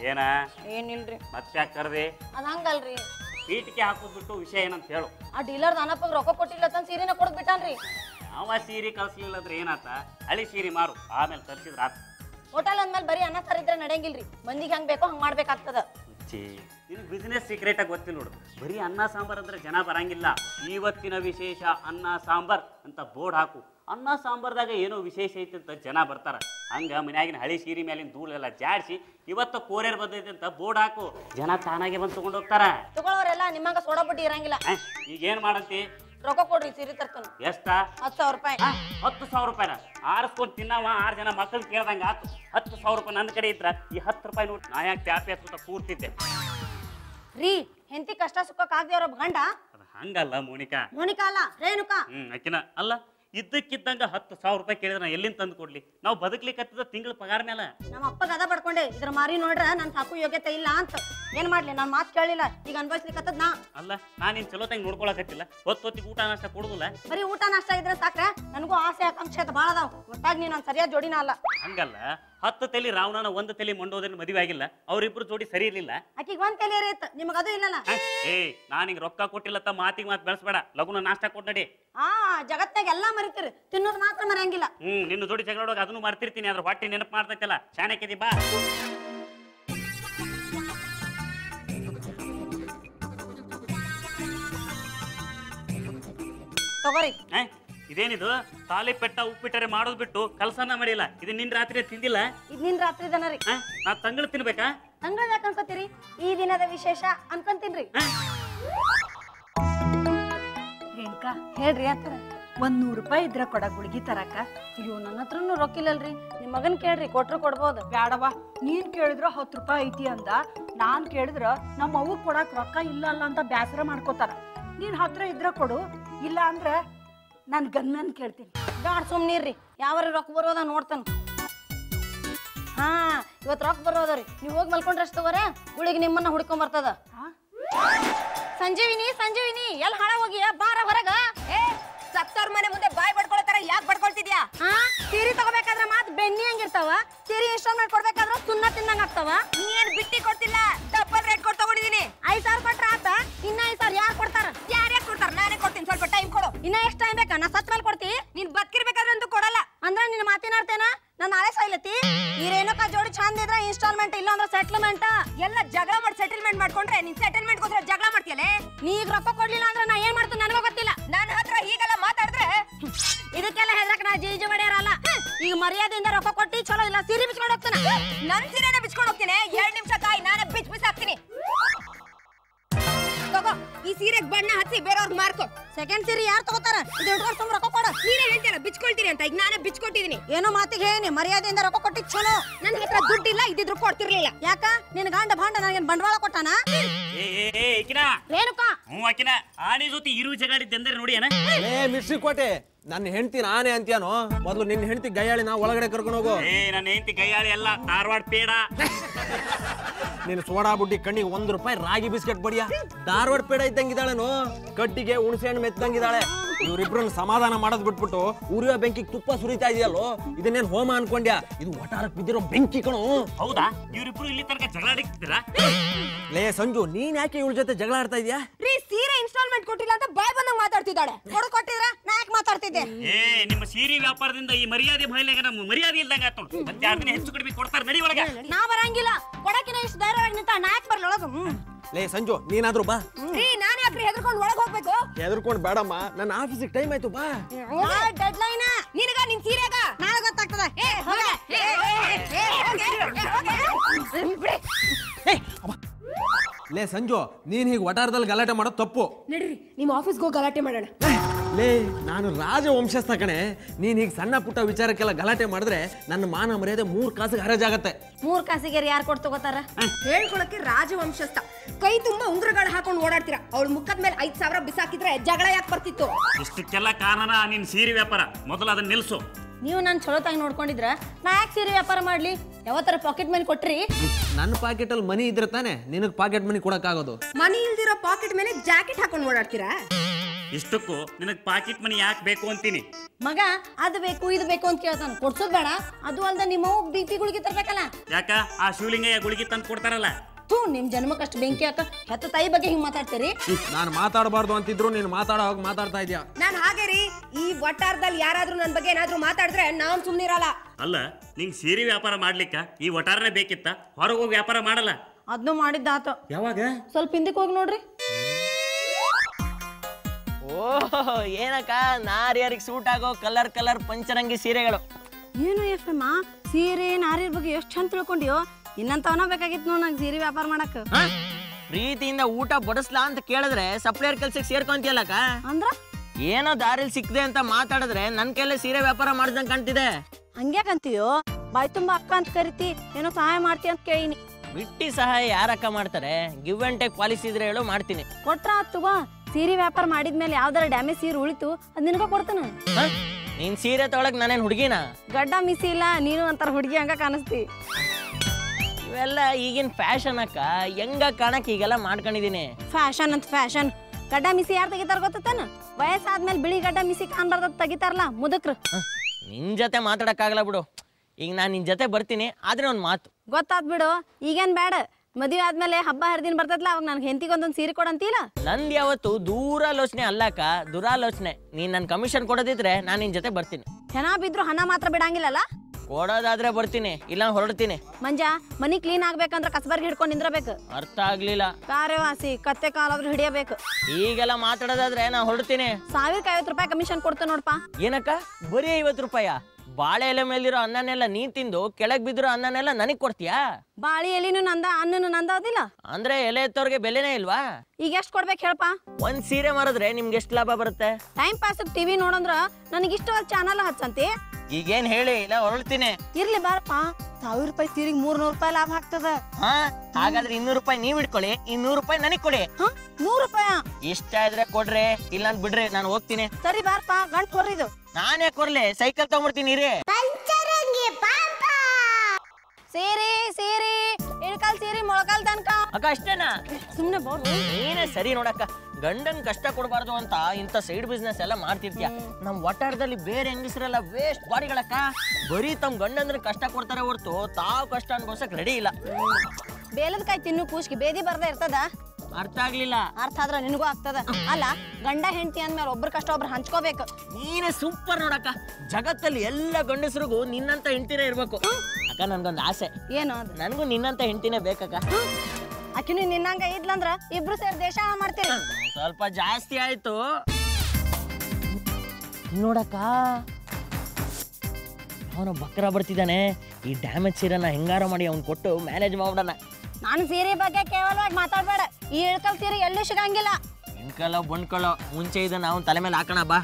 ಏನ ಏನಿಲ್ರಿ ಮತ್ತೆ ಯಾಕೆ ಕರ್ದೆ ಅದ್ ಹಂಗಲ್ರಿ ಪೀಟಿಗೆ ಹಾಕೋದ್ಬಿಟ್ಟು ವಿಷಯ ಏನಂತ ಹೇಳು ಆ ಡೀಲರ್ ಅನಪ್ಪಗ್ ರೊಕ್ಕ ಕೊಟ್ಟಿಲ್ಲ ಅಂತ ಸೀರೆನ ಕೊಡದ್ ಬಿಟ್ಟಾನ್ರಿ ಅವ ಸೀರೆ ಕಳ್ಸ್ಲಿಲ್ಲ ಅಂದ್ರೆ ಏನಾತ ಹಳಿ ಸೀರೆ ಮಾರು ಆಮೇಲೆ ತರ್ಸಿದ್ರ ಆತ ಹೋಟೆಲ್ ಅಂದ್ಮೇಲೆ ಬರೀ ಅನ್ನ ಸಾರ್ ಇದ್ರೆ ನಡೆಯಂಗಿಲ್ರಿ ಮಂದಿಗೆ ಹೆಂಗ್ ಬೇಕೋ ಹಂಗ್ ಮಾಡ್ಬೇಕಾಗ್ತದ ಛೀ ನಿನ್ ಬಿಸ್ನೆಸ್ ಸೀಕ್ರೆಟ್ ಆಗಿ ಗೊತ್ತಿಲ್ಲ ನೋಡು ಬರೀ ಅನ್ನ ಸಾಂಬಾರ್ ಅಂದ್ರೆ ಜನ ಬರಂಗಿಲ್ಲ ಇವತ್ತಿನ ವಿಶೇಷ ಅನ್ನ ಸಾಂಬಾರ್ ಅಂತ ಬೋರ್ಡ್ ಹಾಕು ಅನ್ನ ಸಾಂಬಾರ್ದಾಗ ಏನೋ ವಿಶೇಷ ಐತಿ ಅಂತ ಜನ ಬರ್ತಾರ ಹಂಗ ಮನ್ಯಾಗಿನ ಹಳಿ ಸೀರೆ ಮೇಲಿನ ಧೂಳೆಲ್ಲ ಜಾಡ್ಸಿ ಇವತ್ತು ಕೋರಿಯರ್ ಬಂದೈತಿ ಅಂತ ಬೋರ್ಡ್ ಹಾಕು ಜನ ತಾನಾಗೆ ಬಂದು ತಗೊಂಡ್ ಹೋಗ್ತಾರ ತಗೊಳ್ಳೋರೆಲ್ಲ ನಿಮ್ಮಂಗ ಸೋಡಾ ಬುಡ್ಡಿ ಇರಂಗಿಲ್ಲ ಆ, ಈಗ ಏನ್ ಮಾಡಂತಿ ರೊಕ್ಕ ಕೊಡ್ರಿ ಸೀರೆ ತರ್ತಾನ ಎಷ್ಟ ಹತ್ತು ಸಾವಿರ ರೂಪಾಯಿ ಆ, ಹತ್ತು ಸಾವಿರ ರೂಪಾಯಿನ ಆರಿಸ್ಕೊಂಡು ತಿನ್ನವ ಆರು ಜನ ಮಕ್ಕಳು ಕೇಳ್ದಂಗ ಆತು ಹತ್ತು ಸಾವಿರ ರೂಪಾಯಿ ನನ್ನ ಕಡೆ ಇದ್ರ ಈ ಹತ್ತು ರೂಪಾಯಿ ನೋಡಿ ನಾ ಯಾಕೆ ಟ್ಯಾಪೆ ಹಚ್ಚುತ್ತಾ ಕೂರ್ತಿದ್ದೆ ರೀ ಹೆಂಡತಿ ಕಷ್ಟ ಸುಖಕ್ಕೆ ಆಗದೆ ಅವ್ರ ಗಂಡ ಅದು ಹಂಗಲ್ಲ ಮೋನಿಕಾ ಮೋನಿಕಾ ಅಲ್ಲ ರೇಣುಕಾ ಹ್ಮ್ ಅಕ್ಕಿನ ಅಲ್ಲ ಇದ್ದಕ್ಕಿದ್ದಂಗ ಹತ್ತು ಸಾವಿರ ರೂಪಾಯಿ ಕೇಳಿದ್ರೆ ನಾ ಎಲ್ಲಿಂದ ತಂದು ಕೊಡ್ಲಿ ನಾವು ಬದುಕ್ಲಿಕ್ಕತ್ತದ ತಿಂಗಳ ಪಗಾರ ಮೇಲೆ ನಮ್ಮ ಅಪ್ಪಗ ಅದ ಪಡ್ಕೊಂಡೆ ಇದ್ರ ಮಾರಿ ನೋಡ್ರ ನನ್ ಸಾಕು ಯೋಗ್ಯತೆ ಇಲ್ಲ ಅಂತ ಏನ್ ಮಾಡ್ಲಿ ನಾನ್ ಮಾತ್ ಕೇಳಿಲ್ಲ ಈಗ ಅನ್ಭವಿಸ್ಲಿಕ್ಕತ್ತದ ನಾ ಅಲ್ಲ ನಾನು ನಿನ್ ಚಲೋ ತಂಗ ನೋಡ್ಕೊಳಕತ್ತಿಲ್ಲ ಹೊತ್ತು ಹೊತ್ತಿಗೆ ಊಟ ನಾಷ್ಟ ಕೊಡುದಿಲ್ಲ ಬರೀ ಊಟ ನಾಷ್ಟ ಇದ್ರೆ ಸಾಕ್ರ ನನಗೂ ಆಸೆ ಆಕಾಂಕ್ಷೆ ಅಂತ ಭಾಳ ಅದಾವ ಒಟ್ಟಾಗಿ ನೀನು ಸರಿಯಾದ ಜೋಡಿನ ಅಲ್ಲ ಹಂಗಲ್ಲ ಹತ್ತು ತಲೆ ರಾವಣನ ಒಂದು ತಲೆ ಮಂಡೋದನ್ನ ಮದುವೆ ಆಗಿಲ್ಲ ಅವ್ರಿಬ್ರು ಜೋಡಿ ಸರಿ ಇರ್ಲಿಲ್ಲ ಆಕಿಗೆ ಒಂದ್ ತಲೆ ಇತ್ತು ನಿಮಗ ಅದು ಇಲ್ಲಲ್ಲ ಹ? ಏ ನಾನಿಂಗ್ ರೊಕ್ಕ ಕೊಟ್ಟಿಲ್ಲತ್ತ ಮಾತಿಗೆ ಮಾತು ಬೆಳೆಸ್ಬೇಡ ಲಗುನ ನಾಷ್ಟ ಕೊಟ್ಟು ನಡಿ ಆ ಜಗತ್ನಾಗ ಎಲ್ಲಾ ಮರಿತೀರಿ ತಿನ್ನೋದು ಮಾತ್ರ ಮರೆಯಂಗಿಲ್ಲ ಹ್ಮ್ ನಿನ್ನ ಜೋಡಿ ಜಗಳೋಡೋಗ ಅದನ್ನು ಮರ್ತಿರ್ತೀನಿ ಅದ್ರ ಹೊಟ್ಟೆ ನೆನಪು ಮಾಡ್ತೈತಲ್ಲ ಶಾಣಕ್ಯದಿ ಬಾ ತಗೋರಿ ಹ? ಇದೇನಿದು ತಾಲಿ ಪೆಟ್ಟ ಉಪ್ಪಿಟ್ಟರೆ ಮಾಡೋದು ಬಿಟ್ಟು ಕಲ್ಸನ ಮಾಡಿಲ್ಲ ಇದು ನಿನ್ ರಾತ್ರಿ ತಿಂದಿಲ್ಲ ಇದ್ ನಿನ್ ರಾತ್ರಿ ದನ ರೀ ಹ? ನಾ ತಂಗಳು ತಿನ್ಬೇಕಾ ಹಂಗ ಯಾಕೆ ಅನ್ಕೋತೀರಿ ಈ ದಿನದ ವಿಶೇಷ ಅನ್ಕೊಂತೀನ್ರಿ ಹ? ರೇಣುಕಾ ಹೇಳ್ರಿ ಯಾತರ ಒಂದ್ ನೂರು ರೂಪಾಯಿ ಇದ್ರ ಕೊಡ ಗುಳಿಗಿ ತರಕ ಅಯ್ಯೋ ನನ್ನ ಹತ್ರನು ರೊಕ್ಕಿಲ್ಲಲ್ರಿ ನಿಮ್ ಮಗನ್ ಕೇಳ್ರಿ ಕೊಟ್ರು ಕೊಡ್ಬೋದು ಬ್ಯಾಡವಾ ನೀನ್ ಕೇಳಿದ್ರ ಹತ್ತು ರೂಪಾಯಿ ಐತಿ ಅಂದ ನಾನ್ ಕೇಳಿದ್ರ ನಮ್ಮ ಅವ್ವ ಕೊಡಾಕ್ ರೊಕ್ಕ ಇಲ್ಲ ಅಲ್ಲ ಅಂತ ಬ್ಯಾಸರ ಮಾಡ್ಕೋತಾರ ನೀನ್ ಹತ್ರ ಇದ್ರ ಕೊಡು ಇಲ್ಲ ಅಂದ್ರ ನಾನ್ ಗನ್ನನ್ ಕೇಳ್ತೀನಿ ಬ್ಯಾಡ ಸುಮ್ನಿರ್ರಿ ಯಾವಾರ ರೊಕ್ಕ ಬರೋದ ನೋಡ್ತಾನ ಹಾ ಇವತ್ ರೊಕ್ಕ ಬರೋದ್ರಿ ನೀವ್ ಹೋಗಿ ಮಲ್ಕೊಂಡ್ರೆ ಅಷ್ಟು ತಗೋರ ಗುಳಿಗೆ ನಿಮ್ಮನ್ನ ಹುಡ್ಕೊಂಡ್ ಬರ್ತದ ಹಾ? ಸಂಜೀವಿನಿ ಸಂಜೀವಿನಿ ಎಲ್ ಹಾಳ ಹೋಗಿ ಬಾರ ಹೊರಗ ಏ ಸತ್ತವ್ರ ಮನೆ ಮುಂದೆ ಬಾಯ್ ಬಡ್ಕೊಳತಾರ ಯಾಕೆ ಬಡ್ಕೊಳ್ತಿದ್ಯಾ ಹಾ ಸೀರೆ ತಗೋಬೇಕಾದ್ರ ಮಾತ್ ಬೆಣ್ಣಿ ಹಂಗಿರ್ತಾವ ಸೀರೆ ಇನ್ಸ್ಟಾಲ್ಮೆಂಟ್ ಕೊಡ್ಬೇಕಾದ್ರ ಸುಣ್ಣ ತಿನ್ನಂಗ ಆಗ್ತಾವ ನೀ ಏನ್ ಬಿಟ್ಟಿ ಕೊಡ್ತಿಲ್ಲ ಡಬ್ಬಲ್ ರೇಟ್ ಕೊಟ್ಟು ತಗೊಂಡಿದೀನಿ ಐದ್ ಸಾವಿರ ಕೊಟ್ರ ಆತ ಇನ್ನ ಐದ್ ಸಾವಿರ ಯಾರು ಕೊಡ್ತಾರ ಯಾರ್ಯಾರು ಕೊಡ್ತಾರ ನಾನೇ ಕೊಡ್ತೀನಿ ಸ್ವಲ್ಪ ಟೈಮ್ ಕೊಡು ಇನ್ನ ಎಷ್ಟ್ ಟೈಮ್ ಬೇಕಾ ನಾ ಸತ್ ಮೇಲೆ ಕೊಡ್ತಿ ನೀನ್ ಬದುಕಿರ್ಬೇಕಾದ್ರೆ ಅಂತೂ ಕೊಡಲ್ಲ ಅಂದ್ರ ನಿನ್ನ ಮಾತಿನಾಡ್ತೇನ ನಾನ್ ನಾಳೆ ಸಾಯ್ಲತಿ ಈ ರೇಣುಕಾ ಜೋಡಿ ಚಂದ ಇದ್ರ ಇನ್ಸ್ಟಾಲ್ಮೆಂಟ್ ಇಲ್ಲ ಅಂದ್ರೆ ಸೆಟ್ಲ್ಮೆಂಟ್ ಎಲ್ಲ ಜಗಳ ಮಾಡಿ ಸೆಟಲ್ಮೆಂಟ್ ಮಾಡ್ಕೊಂಡ್ರೆ ನೀನ್ ಸೆಟಲ್ಮೆಂಟ್ ಗೋಸ್ಕರ ಜಗಳ ಮಾಡ್ತೀಯಲೇ ನೀ ಈಗ ರೊಕ್ಕ ಕೊಡ್ಲಿಲ್ಲ ಅಂದ್ರೆ ನಾ ಏನ್ ಮಾಡ್ತೀನಿ ನನಗೂ ಗೊತ್ತಿಲ್ಲ ನನ್ನ ಹತ್ರ ಹೀಗೆಲ್ಲ ಮಾತಾಡಿದ್ರೆ ಇದಕ್ಕೆಲ್ಲ ಹೆದ್ರಕ್ ನಾ ಜೀಜು ಬಡಿಯಾರಲ್ಲ ಈಗ ಮರ್ಯಾದೆಯಿಂದ ರೊಕ್ಕ ಕೊಟ್ಟಿ ಚಲೋ ಇಲ್ಲ ಸೀರೆ ಬಿಚ್ಕೊಂಡು ಹೋಗ್ತಾನ ನನ್ ಸೀರೆನ ಬಿಚ್ಕೊಂಡು ಹೋಗ್ತೀನಿ ಎರಡ್ ನಿಮಿಷ ಕಾಯಿ ನಾನೇ ಬಿಚ್ ಬಿಚ್ ಹಾಕ್ತೀನಿ ತಗೋ ಈ ಸೀರೆಗ್ ಬಣ್ಣ ಹಚ್ಚಿ ಬೇರೆಯವ್ರಿಗೆ ಮಾರ್ಕೊ ಸೆಕೆಂಡ್ ಸೀರೆ ಯಾರು ತಗೋತಾರ ಇದು ಇಟ್ಕೊಂಡು ಸುಮ್ ರೊಕ್ಕ ಕೊಡ ನೀನೇ ಹೇಳ್ತೀರ ಬಿಚ್ಕೊಳ್ತೀನಿ ಅಂತ ಈಗ ನಾನೇ ಬಿಚ್ಕೊಟ್ಟಿದೀನಿ ಏನೋ ಮಾತಿಗೆ ಹೇಳಿ ಮರ್ಯಾದೆಯಿಂದ ರೊಕ್ಕ ಕೊಟ್ಟಿ ಚಲೋ ನನ್ನ ಹತ್ರ ದುಡ್ಡಿಲ್ಲ ಇದ್ದಿದ್ರು ಕೊಡ್ತಿರ್ಲಿಲ್ಲ ಯಾಕ ನಿನ್ ಗಂಡ ಭಾಂಡ ನನಗೇನ್ ಬಂಡವಾಳ ಕೊಟ್ಟಾನ ಏ ಏ, ಏ ಈಕಿನ ರೇಣುಕಾ ಹ್ಞೂ ಆಕಿನ ಆನೆ ಜೊತೆ ಇರು ಜಗಾಡಿದ್ದೆ ನೋಡಿ ಏನ ಏ ಮಿರ್ಸಿ ಕೋಟೆ ನನ್ನ ಹೆಂಡತಿ ನಾನೇ ಅಂತೀಯಾನೋ ಮೊದಲು ನಿನ್ನ ಹೆಂಡತಿ ಗೈಯಾಳಿ ನಾ ಒಳಗಡೆ ಕರ್ಕೊಂಡು ಹೋಗು ಏ ನನ್ನ ಹೆಂಡತಿ ಕೈಯಾಳಿ ಅಲ್ಲ ಧಾರವಾಡ ಪೇಡ ನೀನು ಸೋಡಾ ಬುಡ್ಡಿ ಕಣ್ಣಿಗೆ ಒಂದ್ ರೂಪಾಯಿ ರಾಗಿ ಬಿಸ್ಕೆಟ್ ಬಡಿಯ ಧಾರವಾಡ ಪೇಡ ಇದ್ದಂಗಿದ್ದಾಳೇನು ಕಟ್ಟಿಗೆ ಹುಣಸೆ ಹಣ್ಣು ಮೆತ್ತಂಗಿದ್ದಾಳೆ ಇವ್ರಿಬ್ರನ್ನ ಸಮಾಧಾನ ಮಾಡೋದ್ ಬಿಟ್ಬಿಟ್ಟು ಉರಿಯೋ ಬೆಂಕಿಗೆ ತುಪ್ಪ ಸುರಿತಾ ಇದೆಯಲ್ಲೋ ಇದನ್ನೇನ್ ಹೋಮ ಅನ್ಕೊಂಡ್ಯಾ ಇದು ಒಟಾರಕ್ ಬಿದ್ದಿರೋ ಬೆಂಕಿ ಕಣೋ ಹೌದಾ ಇವ್ರಿಬ್ರು ಇಲ್ಲಿ ತನಕ ಜಗಳ ಆಡಿಕ್ತಿದ್ದೀರಾ ಲೇ ಸಂಜು ನೀನ್ ಯಾಕೆ ಇವಳ ಜೊತೆ ಜಗಳ ಆಡ್ತಾ ಇದೀಯಾ ರೀ ಸೀರೆ ಇನ್ಸ್ಟಾಲ್ಮೆಂಟ್ ಕೊಟ್ಟಿಲ್ಲ ಅಂತ ಬಾಯ್ ಬಂದಂಗ್ ಮಾತಾಡ್ತಿದ್ದಾಳೆ ಕೊಡು ಕೊಟ್ಟಿದ್ರ ನಾ ಯಾಕೆ ಮಾತಾಡ್ತಿದ್ದೆ ಏ ನಿಮ್ಮ ಸೀರೆ ವ್ಯಾಪಾರದಿಂದ ಈ ಮರ್ಯಾದೆ ಮಹಿಳೆಗೆ ನಮ್ಮ ಮರ್ಯಾದೆ ಇಲ್ದಂಗ ಆತು ಮತ್ತೆ ಎರಡು ದಿನ ಹೆಚ್ಚು ಕಡಿಮೆ ಕೊಡ್ತಾರೆ ನಡಿ ಒಳಗೆ ನಾ ಬರಂಗಿಲ್ಲ ಕೊಡಕಿನ ಇಷ್ಟು ಧೈರ್ಯವಾಗಿ ನಿಂತ ನಾ ಯಾಕೆ ಬರ್ಲಿ ಒಳಗ ಹ್ಮ್ ಲೇ ಸಂಜು ನೀನಾದ್ರೂ ಬಾ ರೀ ನಾನ್ ಯಾಕ್ರಿ ಹೆದರ್ಕೊಂಡು ಒಳಗ್ ಹೋಗ್ಬೇಕು ಹೆದರ್ಕೊಂಡ್ ಬೇಡಮ್ಮ ನನ್ನ ಆಫೀಸಿಗೆ ಟೈಮ್ ಆಯ್ತು ಬಾ ಡೆಡ್ ಲೈನ್ ನಿನಗ ನಿನ್ ಸೀರೆಗ ನಾಳೆ ಗೊತ್ತಾಗ್ತದೆ ಏ ಹೋಗೆ ಏ, ಏ, ಏ, ಏ, ಹೋಗೆ, ಏ, ಹೋಗೆ. ಬಿಡಿ. ಲೇ ಸಂಜು ನೀನ್ ಹೀಗೆ ವಟಾರದಲ್ಲಿ ಗಲಾಟೆ ಮಾಡೋದು ತಪ್ಪು ನಡ್ರಿ ನಿಮ್ ಆಫೀಸ್ಗೆ ಹೋಗಿ ಗಲಾಟೆ ಮಾಡೋಣ ಲೇ ನಾನು ರಾಜ ವಂಶಸ್ಥ ಕಣೆ ನೀನ್ ಹೀಗೆ ಸಣ್ಣ ಪುಟ್ಟ ವಿಚಾರಕ್ಕೆಲ್ಲ ಗಲಾಟೆ ಮಾಡಿದ್ರೆ ನನ್ನ ಮಾನ ಮರ್ಯಾದೆ ಮೂರ್ ಕಾಸಿಗೆ ಹರಾಜಾಗತ್ತೆ ಮೂರ್ ಕಾಸಿಗೆ ಯಾರು ಕೊಟ್ಟು ತಗೋತಾರ ಹೇಳ್ಕೊಳಕ್ಕೆ ರಾಜವಂಶಸ್ಥ ಕೈ ತುಂಬಾ ಉಂಗುರಗಳು ಹಾಕೊಂಡು ಓಡಾಡ್ತೀರಾ ಅವಳ ಮುಖದ ಮೇಲೆ ಐದ್ ಸಾವಿರ ಬಿಸಾಕಿದ್ರೆ ಜಗಳ ಯಾಕೆ ಬರ್ತಿತ್ತು ಇಷ್ಟಕ್ಕೆಲ್ಲ ಕಾರಣ ನಿನ್ ಸೀರೆ ವ್ಯಾಪಾರ ಮೊದಲು ಅದನ್ನ ನಿಲ್ಸು ನೀವು ನಾನು ಚಲೋ ತಾಗಿ ನೋಡ್ಕೊಂಡಿದ್ರ ನಾ ಯಾಕೆ ಸೀರೆ ವ್ಯಾಪಾರ ಮಾಡ್ಲಿ ಯಾವತ್ತರ ಪಾಕೆಟ್ ಮನಿ ಕೊಟ್ರಿ ನನ್ನ ಪಾಕೆಟಲ್ಲಿ ಮನಿ ಇದ್ರೆ ತಾನೆ ನಿನಗೆ ಪಾಕೆಟ್ ಮನಿ ಕೊಡಕ್ಕಾಗೋದು ಮನಿ ಇಲ್ದಿರೋ ಪಾಕೆಟ್ ಮೇಲೆ ಜಾಕೆಟ್ ಹಾಕೊಂಡು ಓಡಾಡ್ತೀರಾ ಇಷ್ಟಕ್ಕೂ ನಿನಗೆ ಪಾಕೆಟ್ ಮನಿ ಯಾಕೆ ಬೇಕು ಅಂತೀನಿ ಮಗ ಅದು ಬೇಕು ಇದು ಬೇಕು ಅಂತ ಕೇಳ್ತಾನ ಕೊಡ್ಸೋದ್ ಬೇಡ ಅದು ಅಲ್ದ ನಿಮ್ಮ ಬಿ ಪಿ ಗುಳಿಗೆ ತರ್ಬೇಕಲ್ಲ ಯಾಕ ಆ ಶಿವಲಿಂಗಯ್ಯ ಗುಳಿಗೆ ತಂದು ಕೊಡ್ತಾರಲ್ಲ ಥೂ ನಿಮ್ ಜನ್ಮಕ್ಕಷ್ಟು ಬೆಂಕಿ ಹಾಕ ಹೆತ್ತ ತಾಯಿ ಬಗ್ಗೆ ಹಿಂಗ್ ಮಾತಾಡ್ತೀರಿ ನಾನು ಮಾತಾಡಬಾರ್ದು ಅಂತಿದ್ರು ನೀನು ಮಾತಾಡೋ ಹೋಗಿ ಮಾತಾಡ್ತಾ ಇದೀಯ ನಾನ್ ಹಾಗೆ ರೀ ಈ ವಟಾರದಲ್ಲಿ ಯಾರಾದ್ರೂ ನನ್ ಬಗ್ಗೆ ಏನಾದ್ರೂ ಮಾತಾಡಿದ್ರೆ ನಾನ್ ಸುಮ್ನಿರಲ್ಲ ಅಲ್ಲ ನಿಂಗೆ ಸೀರೆ ವ್ಯಾಪಾರ ಮಾಡ್ಲಿಕ್ಕ ಈ ಒಟಾರನೇ ಬೇಕಿತ್ತ ಹೊರಗೆ ಹೋಗಿ ವ್ಯಾಪಾರ ಮಾಡಲ್ಲ ಅದನ್ನು ಮಾಡಿದ್ದಾತ ಯಾವಾಗ ಸ್ವಲ್ಪ ಹಿಂದಕ್ಕೆ ಹೋಗಿ ನೋಡ್ರಿ ಓಹ್ ಏನಕ್ಕ ನಾರಿಯರಿಗೆ ಸೂಟ್ ಆಗೋ ಕಲರ್ ಕಲರ್ ಪಂಚರಂಗಿ ಸೀರೆಗಳು ಏನು ಎಫ್ ಎಮ್ಮ ಸೀರೆ ನಾರಿಯರ್ ಬಗ್ಗೆ ಎಷ್ಟು ಚಂದ ತಿಳ್ಕೊಂಡಿಯೋ ಇನ್ನಂತವನ ಬೇಕಾಗಿತ್ತು ನೋಡ್ ನಂಗೆ ಸೀರೆ ವ್ಯಾಪಾರ ಮಾಡಕ್ ಹ? ಪ್ರೀತಿಯಿಂದ ಊಟ ಬಡಿಸ್ಲಾ ಅಂತ ಕೇಳಿದ್ರೆ ಸಪ್ಲೈಯರ್ ಕೆಲ್ಸಕ್ಕೆ ಸೇರ್ಕೊಂತಿಯಲ್ಲಕ್ಕ ಅಂದ್ರ ಏನೋ ದಾರಿಲಿ ಸಿಕ್ದೆ ಅಂತ ಮಾತಾಡಿದ್ರೆ ನನ್ ಕೈಲೇ ಸೀರೆ ವ್ಯಾಪಾರ ಮಾಡ್ದಂಗ್ ಕಾಣ್ತಿದೆ ಹಂಗ್ಯಾಕಂತೀಯೋ ಬಾಯ್ ತುಂಬಾ ಅಕ್ಕ ಅಂತ ಕರಿತಿ ಏನೋ ಸಹಾಯ ಮಾಡ್ತಿ ಅಂತ ಕೇಳಿನಿ ಬಿಟ್ಟಿ ಸಹಾಯ ಯಾರಕ್ಕ ಮಾಡ್ತಾರೆ ಗಿವ್ ಅಂಡ್ ಟೇಕ್ ಪಾಲಿಸಿ ಇದ್ರೆ ಹೇಳು ಮಾಡ್ತೀನಿ ಕೊಟ್ರ ಆತ್ ತಗೋ ಸೀರೆ ವ್ಯಾಪಾರ ಮಾಡಿದ್ಮೇಲೆ ಯಾವ್ದಾರ ಡ್ಯಾಮೇಜ್ ಸೀರೆ ಉಳಿತು ಅದ್ ನಿನಗ ಕೊಡ್ತಾನ ಹ? ನೀನ್ ಸೀರೆ ತೊಗೊಳಕ್ ನಾನೇನ್ ಹುಡುಗಿನ ಗಡ್ಡ ಮಿಸಿ ಇಲ್ಲ ನೀನು ಅಂತಾರ ಹುಡುಗಿ ಹಂಗ ಕಾಣಿಸ್ತಿ ಇವೆಲ್ಲ ಈಗಿನ ಫ್ಯಾಷನ್ ಅಕ್ಕ ಹೆಂಗ ಕಾಣಕ್ ಈಗೆಲ್ಲ ಮಾಡ್ಕೊಂಡಿದೀನಿ ಫ್ಯಾಷನ್ ಅಂತ ಫ್ಯಾಷನ್ ಗಡ್ಡ ಮಿಸಿ ಯಾರು ತೆಗಿತಾರ ಗೊತ್ತಾನ ವಯಸ್ಸಾದ್ಮೇಲೆ ಬಿಳಿ ಗಡ್ಡ ಮಿಸಿ ಕಾಣ್ಬಾರ್ದ ತೆಗಿತಾರಲ್ಲ ಮುದಕ್ರು ಹ? ನಿನ್ ಜೊತೆ ಮಾತಾಡಕ್ಕಾಗಲ್ಲ ಬಿಡು ಈಗ ನಾನ್ ನಿನ್ ಜೊತೆ ಬರ್ತೀನಿ ಆದ್ರೆ ಒಂದ್ ಮಾತು ಗೊತ್ತಾತ್ ಬಿಡು ಈಗೇನ್ ಬೇಡ ಮದುವೆ ಆದ್ಮೇಲೆ ಹಬ್ಬ ಹರಿದಿನ ಬರ್ತೈತ್ಲ ಅವಾಗ ನನ್ಗೆ ಹೆಂತಿಗೆ ಒಂದೊಂದು ಸೀರೆ ಕೊಡಂತಿಲ್ಲ ನಂದ್ ಯಾವತ್ತು ದೂರಾಲೋಚನೆ ಅಲ್ಲಕ್ಕ ದುರಾಲೋಚನೆ ನೀನ್ ನನ್ ಕಮಿಷನ್ ಕೊಡೋದಿದ್ರೆ ನಾನ್ ನಿನ್ ಜೊತೆ ಬರ್ತೀನಿ ಹೆಣ ಬಿದ್ರು ಹಣ ಮಾತ್ರ ಬಿಡಂಗಿಲ್ಲಲ್ಲ ಕೊಡೋದಾದ್ರೆ ಬರ್ತೀನಿ ಇಲ್ಲ ಹೊರಡ್ತೀನಿ ಮಂಜ ಮನಿ ಕ್ಲೀನ್ ಆಗ್ಬೇಕಂದ್ರ ಕಸಬರ್ಗಿ ಹಿಡ್ಕೊಂಡು ನಿಂದ್ರಬೇಕು ಅರ್ಥ ಆಗ್ಲಿಲ್ಲ ಕಾರ್ಯವಾಸಿ ಕತ್ತೆ ಕಾಲಾದ್ರೂ ಹಿಡಿಯಬೇಕು ಈಗೆಲ್ಲ ಮಾತಾಡೋದಾದ್ರೆ ನಾ ಹೊರಡ್ತೀನಿ ಸಾವಿರಕ್ಕೆ ಐವತ್ತು ರೂಪಾಯಿ ಕಮಿಷನ್ ಕೊಡ್ತೇನೆ ನೋಡ್ಪಾ ಏನಕ್ಕ ಬರೀ ಐವತ್ತು ರೂಪಾಯ ಬಾಳೆ ಎಲೆ ಮೇಲಿರೋ ಅನ್ನನೆಲ್ಲ ನೀ ತಿಂದು ಕೆಳಗ್ ಬಿದ್ದಿರೋ ಅನ್ನನೆಲ್ಲ ನನಗ್ ಕೊಡ್ತೀಯಾ ಬಾಳಿ ಎಲಿನೂ ನಂದ ಅನ್ನನು ನಂದ ಅದಿಲ್ಲ ಅಂದ್ರೆ ಎಲೆ ಎತ್ತೋರ್ಗೆ ಬೆಲೆನೇ ಇಲ್ವಾ ಈಗ ಎಷ್ಟು ಕೊಡ್ಬೇಕು ಹೇಳಪ್ಪ ಒಂದ್ ಸೀರೆ ಮಾರಿದ್ರೆ ನಿಮ್ಗೆ ಎಷ್ಟು ಲಾಭ ಬರುತ್ತೆ ಟೈಮ್ ಪಾಸ್ ಟಿವಿ ನೋಡಂದ್ರ ನನಗೆ ಇಷ್ಟವಾದ ಚಾನಲ್ ಹಚ್ಚಂತಿ ಈಗೇನ್ ಹೇಳಿ ಇಲ್ಲ ಹೊರಡ್ತೀನಿ ಇರ್ಲಿ ಬಾರಪ್ಪ ಸಾವಿರ ರೂಪಾಯಿ ಸೀರೆಗೆ ಮೂರ್ನೂರು ರೂಪಾಯಿ ಲಾಭ ಆಗ್ತದ ಹಾ ಹಾಗಾದ್ರೆ ಇನ್ನೂರು ರೂಪಾಯಿ ನೀವ್ ಇಟ್ಕೊಳ್ಳಿ ಇನ್ನೂರು ರೂಪಾಯಿ ನನಗ್ ಕೊಡಿ ಹ ನೂರು ರೂಪಾಯ ಇಷ್ಟ ಇದ್ರೆ ಕೊಡ್ರಿ ಇಲ್ಲ ಅಂತ ಬಿಡ್ರಿ ನಾನು ಹೋಗ್ತೀನಿ ಸರಿ ಬಾರಪ್ಪ ಗಂಟ್ ಹೊರ್ರಿದು ನಾನೇ ಕೊರ್ಲಿ ಸೈಕಲ್ ತಗೊಂಡ್ಬಿಡ್ತೀನಿ ರೀ ಸೀರೆ ಸೀರೆ ಇಳ್ಕಲ್ ಸೀರೆ ಮೊಳಕಾಲ್ ತನಕ ಅಕ್ಕ ಅಷ್ಟೇನಾ ಸುಮ್ನೆ ಬೋರ್ ನೀನೇ ಸರಿ ನೋಡಕ್ಕ ಗಂಡನ್ ಕಷ್ಟ ಕೊಡಬಾರ್ದು ಅಂತ ಇಂಥ ಸೈಡ್ ಬಿಸ್ನೆಸ್ ಎಲ್ಲ ಮಾಡ್ತಿರ್ತೀಯ ನಮ್ ಒಟ್ಟಾರದಲ್ಲಿ ಬೇರೆ ಹೆಂಗಸರೆಲ್ಲ ವೇಸ್ಟ್ ಬಾಡಿಗಳಕ್ಕ ಬರೀ ತಮ್ ಗಂಡಂದ್ರೆ ಕಷ್ಟ ಕೊಡ್ತಾರೆ ಹೊರ್ತು ತಾವ್ ಕಷ್ಟ ಅನ್ಭವ್ಸಕ್ ರೆಡಿ ಇಲ್ಲ ಬೇಲದ ಕಾಯಿ ತಿನ್ನು ಕೂಸ್ಗೆ ಬೇದಿ ಬರ್ದೇ ಇರ್ತದ ಅರ್ಥ ಆಗ್ಲಿಲ್ಲ ಅರ್ಥ ಆದ್ರ ನಿನಗೂ ಆಗ್ತದ ಅಲ್ಲ ಗಂಡ ಹೆಂಡತಿ ಅಂದ್ಮೇಲೆ ಒಬ್ರ ಕಷ್ಟ ಒಬ್ರು ಹಂಚ್ಕೋಬೇಕು ನೀನೇ ಸೂಪರ್ ನೋಡಕ್ಕ ಜಗತ್ತಲ್ಲಿ ಎಲ್ಲ ಗಂಡಸರಿಗೂ ನಿನ್ನಂತ ಹೆಂಡ್ತಿನೇ ಇರ್ಬೇಕು ಅಕ್ಕ ನನ್ಗೊಂದು ಆಸೆ ಏನು ಅದು ನನಗೂ ನಿನ್ನಂತ ಹೆಂಡ್ತಿನೇ ಬೇಕಕ್ಕ ಆಕಿನೂ ನಿನ್ನಂಗ ಇದ್ಲಂದ್ರ ಇಬ್ರು ಸೇರಿ ದೇಶ ಹಾಳ್ ಮಾಡ್ತೀರಿ ಸ್ವಲ್ಪ ಜಾಸ್ತಿ ಆಯ್ತು ನೋಡಕ್ಕ ಅವನು ಬಕ್ರ ಬರ್ತಿದ್ದಾನೆ ಈ ಡ್ಯಾಮೇಜ್ ಸೀರೆನ ಹೆಂಗಾರ ಮಾಡಿ ಅವ್ನು ಕೊಟ್ಟು ಮ್ಯಾನೇಜ್ ಮಾಡ್ಬಿಡಣ ನಾನು ಸೀರೆ ಬಗ್ಗೆ ಕೇವಲವಾಗಿ ಮಾತಾಡ್ಬೇಡ ಈ ಇಳ್ಕಲ್ ಸೀರೆ ಎಲ್ಲೂ ಸಿಗಂಗಿಲ್ಲ ಹೆಣ್ಕಲ್ಲೋ ಬಣ್ಕಲ್ಲೋ ಮುಂಚೆ ಇದನ್ನ ಅವ್ನ ತಲೆ ಮೇಲೆ ಹಾಕೋಣ ಬಾ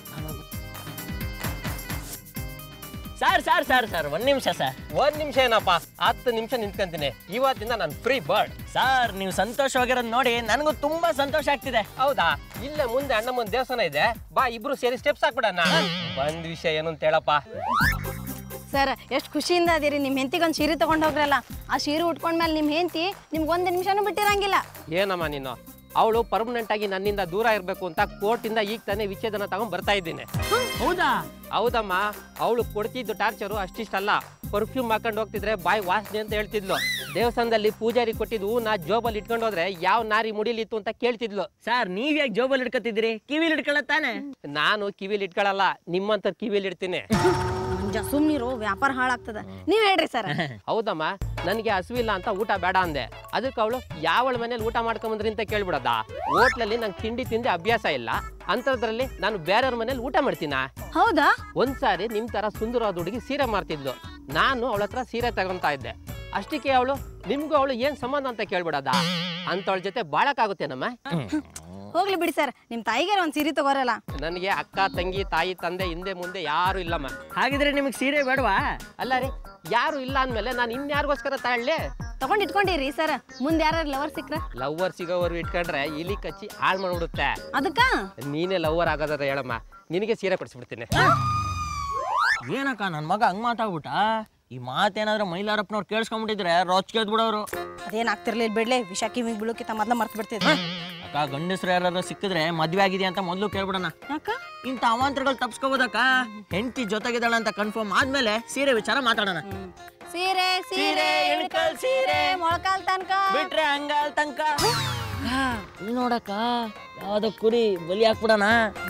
ಸರ್ ಸರ್ ಸರ್ ಸರ್ ಒಂದ್ ನಿಮಿಷ ಸರ್ ಒಂದ್ ನಿಮಿಷ ಏನಪ್ಪ ಹತ್ತು ನಿಮಿಷ ನಿಂತ್ಕೊಂತೀನಿ ಇವತ್ತಿಂದ ನಾನು ಫ್ರೀ ಬರ್ಡ್ ಸರ್ ನೀವು ಸಂತೋಷವಾಗಿರೋದು ನೋಡಿ ನನಗೂ ತುಂಬಾ ಸಂತೋಷ ಆಗ್ತಿದೆ ಹೌದಾ ಇಲ್ಲೇ ಮುಂದೆ ಅಣ್ಣಮ್ಮನ ದೇವಸ್ಥಾನ ಇದೆ ಬಾ ಇಬ್ರು ಸೇರಿ ಸ್ಟೆಪ್ಸ್ ಹಾಕ್ಬಿಡಣ ಒಂದ್ ವಿಷಯ ಏನು ಅಂತ ಹೇಳಪ್ಪ ಸರ್ ಎಷ್ಟು ಖುಷಿಯಿಂದ ಅದೀರಿ ನಿಮ್ಮ ಹೆಂತಿಗೆ ಒಂದು ಸೀರೆ ತಗೊಂಡು ಹೋಗ್ರಲ್ಲ ಆ ಸೀರೆ ಉಟ್ಕೊಂಡ್ಮೇಲೆ ನಿಮ್ಮ ಹೆಂತಿ ನಿಮ್ಗೆ ಒಂದು ನಿಮಿಷನೂ ಬಿಟ್ಟಿರಂಗಿಲ್ಲ ಏನಮ್ಮ ನೀನು ಅವಳು ಪರ್ಮನೆಂಟ್ ಆಗಿ ನನ್ನಿಂದ ದೂರ ಇರಬೇಕು ಅಂತ ಕೋರ್ಟಿಂದ ಈಗ ತಾನೇ ವಿಚ್ಛೇದನ ತಗೊಂಡ್ ಬರ್ತಾ ಇದ್ದೀನಿ ಹೌದಾ ಹೌದಮ್ಮ ಅವಳು ಕೊಡ್ತಿದ್ದು ಟಾರ್ಚರು ಅಷ್ಟಿಷ್ಟಲ್ಲ ಪರ್ಫ್ಯೂಮ್ ಹಾಕೊಂಡು ಹೋಗ್ತಿದ್ರೆ ಬಾಯ್ ವಾಸನೆ ಅಂತ ಹೇಳ್ತಿದ್ಲು ದೇವಸ್ಥಾನದಲ್ಲಿ ಪೂಜಾರಿ ಕೊಟ್ಟಿದ್ದು ಹೂ ನಾ ಜೋಬಲ್ಲಿ ಇಟ್ಕೊಂಡು ಹೋದ್ರೆ ಯಾವ ನಾರಿ ಮುಡಿಲಿತ್ತು ಅಂತ ಕೇಳ್ತಿದ್ಲು ಸರ್ ನೀವ್ ಯಾಕೆ ಜೋಬಲ್ಲಿ ಹಿಡ್ಕೊತಿದ್ರಿ ಕಿವಿಲಿ ಹಿಡ್ಕೊಳತ್ತಾನೆ ನಾನು ಕಿವಿಲಿ ಇಟ್ಕೊಳಲ್ಲ ನಿಮ್ಮಂತ ಕಿವಿಲಿ ಇಡ್ತೀನಿ ಮಂಜ ಸುಮ್ನಿರು ವ್ಯಾಪಾರ ಹಾಳಾಗ್ತದ ನೀವು ಹೇಳ್ರಿ ಸರ್ ಹೌದಮ್ಮ ನನಗೆ ಹಸುವಿಲ್ಲ ಅಂತ ಊಟ ಬೇಡ ಅಂದೆ ಅದಕ್ಕೆ ಅವಳು ಯಾವಳ ಮನೇಲಿ ಊಟ ಮಾಡ್ಕೊಂಬಂದ್ರಿ ಅಂತ ಕೇಳ್ಬಿಡದ ಹೋಟ್ಲಲ್ಲಿ ನಂಗೆ ತಿಂಡಿ ತಿಂದೆ ಅಭ್ಯಾಸ ಇಲ್ಲ ಅಂಥದ್ರಲ್ಲಿ ನಾನು ಬೇರೆಯವ್ರ ಮನೇಲಿ ಊಟ ಮಾಡ್ತೀನ ಹೌದಾ ಒಂದ್ಸಾರಿ ನಿಮ್ ತರ ಸುಂದರವಾದ ಹುಡುಗಿ ಸೀರೆ ಮಾರ್ತಿದ್ಲು ನಾನು ಅವಳ ಹತ್ರ ಸೀರೆ ತಗೊಂತಾ ಇದ್ದೆ ಅಷ್ಟಕ್ಕೆ ಅವಳು ನಿಮ್ಗೂ ಅವಳು ಏನ್ ಸಂಬಂಧ ಅಂತ ಕೇಳ್ಬಿಡದ ಅಂತವಳ ಜೊತೆ ಬಾಳಕ್ಕಾಗುತ್ತೇನಮ್ಮ ಹೋಗ್ಲಿ ಬಿಡಿ ಸರ್ ನಿಮ್ಮ ತಾಯಿಗೆ ಒಂದು ಸೀರೆ ತಗೋರಲ್ಲ ನನಗೆ ಅಕ್ಕ ತಂಗಿ ತಾಯಿ ತಂದೆ ಹಿಂದೆ ಮುಂದೆ ಯಾರು ಇಲ್ಲಮ್ಮ ಹಾಗಿದ್ರೆ ನಿಮಗೆ ಸೀರೆ ಬೇಡವಾ ಅಲ್ಲ ರೀ ಯಾರು ಇಲ್ಲ ಅಂದ್ಮೇಲೆ ನಾನು ಇನ್ಯಾರಿಗೋಸ್ಕರ ತಗೊಳ್ಳಿ ತಗೊಂಡ್ ಇಟ್ಕೊಂಡಿರಿ ಸರ್ ಮುಂದೆ ಯಾರು ಲವರ್ ಸಿಕ್ರ ಲವ್ವರ್ ಸಿಗೋವರೆಗೂ ಇಟ್ಕೊಂಡ್ರೆ ಇಲಿ ಕಚ್ಚಿ ಹಾಳು ಮಾಡ್ಬಿಡುತ್ತೆ ಅದಕ್ಕ ನೀನೇ ಲವ್ವರ್ ಆಗೋದಾದ್ರೆ ಹೇಳಮ್ಮ ನಿನಗೆ ಸೀರೆ ಕೊಡಿಸ್ಬಿಡ್ತೀನಿ ಏನಕ್ಕ ನನ್ನ ಮಗ ಹಂಗ್ ಮಾತಾಡ್ಬಿಟ್ಟ ಈ ಮಾತೇನಾದ್ರೂ ಮೈಲಾರಪ್ಪನವ್ರು ಕೇಳಿಸ್ಕೊಂಡ್ಬಿಟ್ಟಿದ್ರೆ ರೊಚ್ಕೆ ಬಿಡೋರು ಅದೇನಾಗ್ತಿರ್ಲಿಲ್ಲ ಬಿಡ್ಲೆ ವಿಷ ಕಿವಿಗೆ ಬೀಳೋಕಿತ ಮೊದ್ಲ ಮರ್ತು ಬಿಡ್ತಿದ್ದೆ ಅಕ್ಕ ಅಕ್ಕ ಗಂಡಸ್ರು ಯಾರು ಸಿಕ್ಕಿದ್ರೆ ಮದ್ವೆ ಆಗಿದೆ ಅಂತ ಮೊದಲು ಕೇಳ್ಬಿಡೋಣ ಯಾಕ ಇಂಥ ಅವಾಂತರಗಳು ತಪ್ಸ್ಕೋಬೋದಕ್ಕ ಹೆಂಡತಿ ಜೊತೆಗಿದ್ದಾಳೆ ಅಂತ ಕನ್ಫರ್ಮ್ ಆದ್ಮೇಲೆ ಸೀರೆ ವಿಚಾರ ಮಾತಾಡೋಣ ಸೀರೆ ಸೀರೆ, ಇಳ್ಕಲ್ ಸೀರೆ. ಮೊಳಕಾಲ್ ತನಕ ಬಿಟ್ರೆ ಹಂಗಾಲ್ ತನಕ ಇಲ್ಲಿ ನೋಡಕ್ಕ ಯಾವ್ದೋ ಕುರಿ ಬಲಿ ಹಾಕ್ಬಿಡೋಣ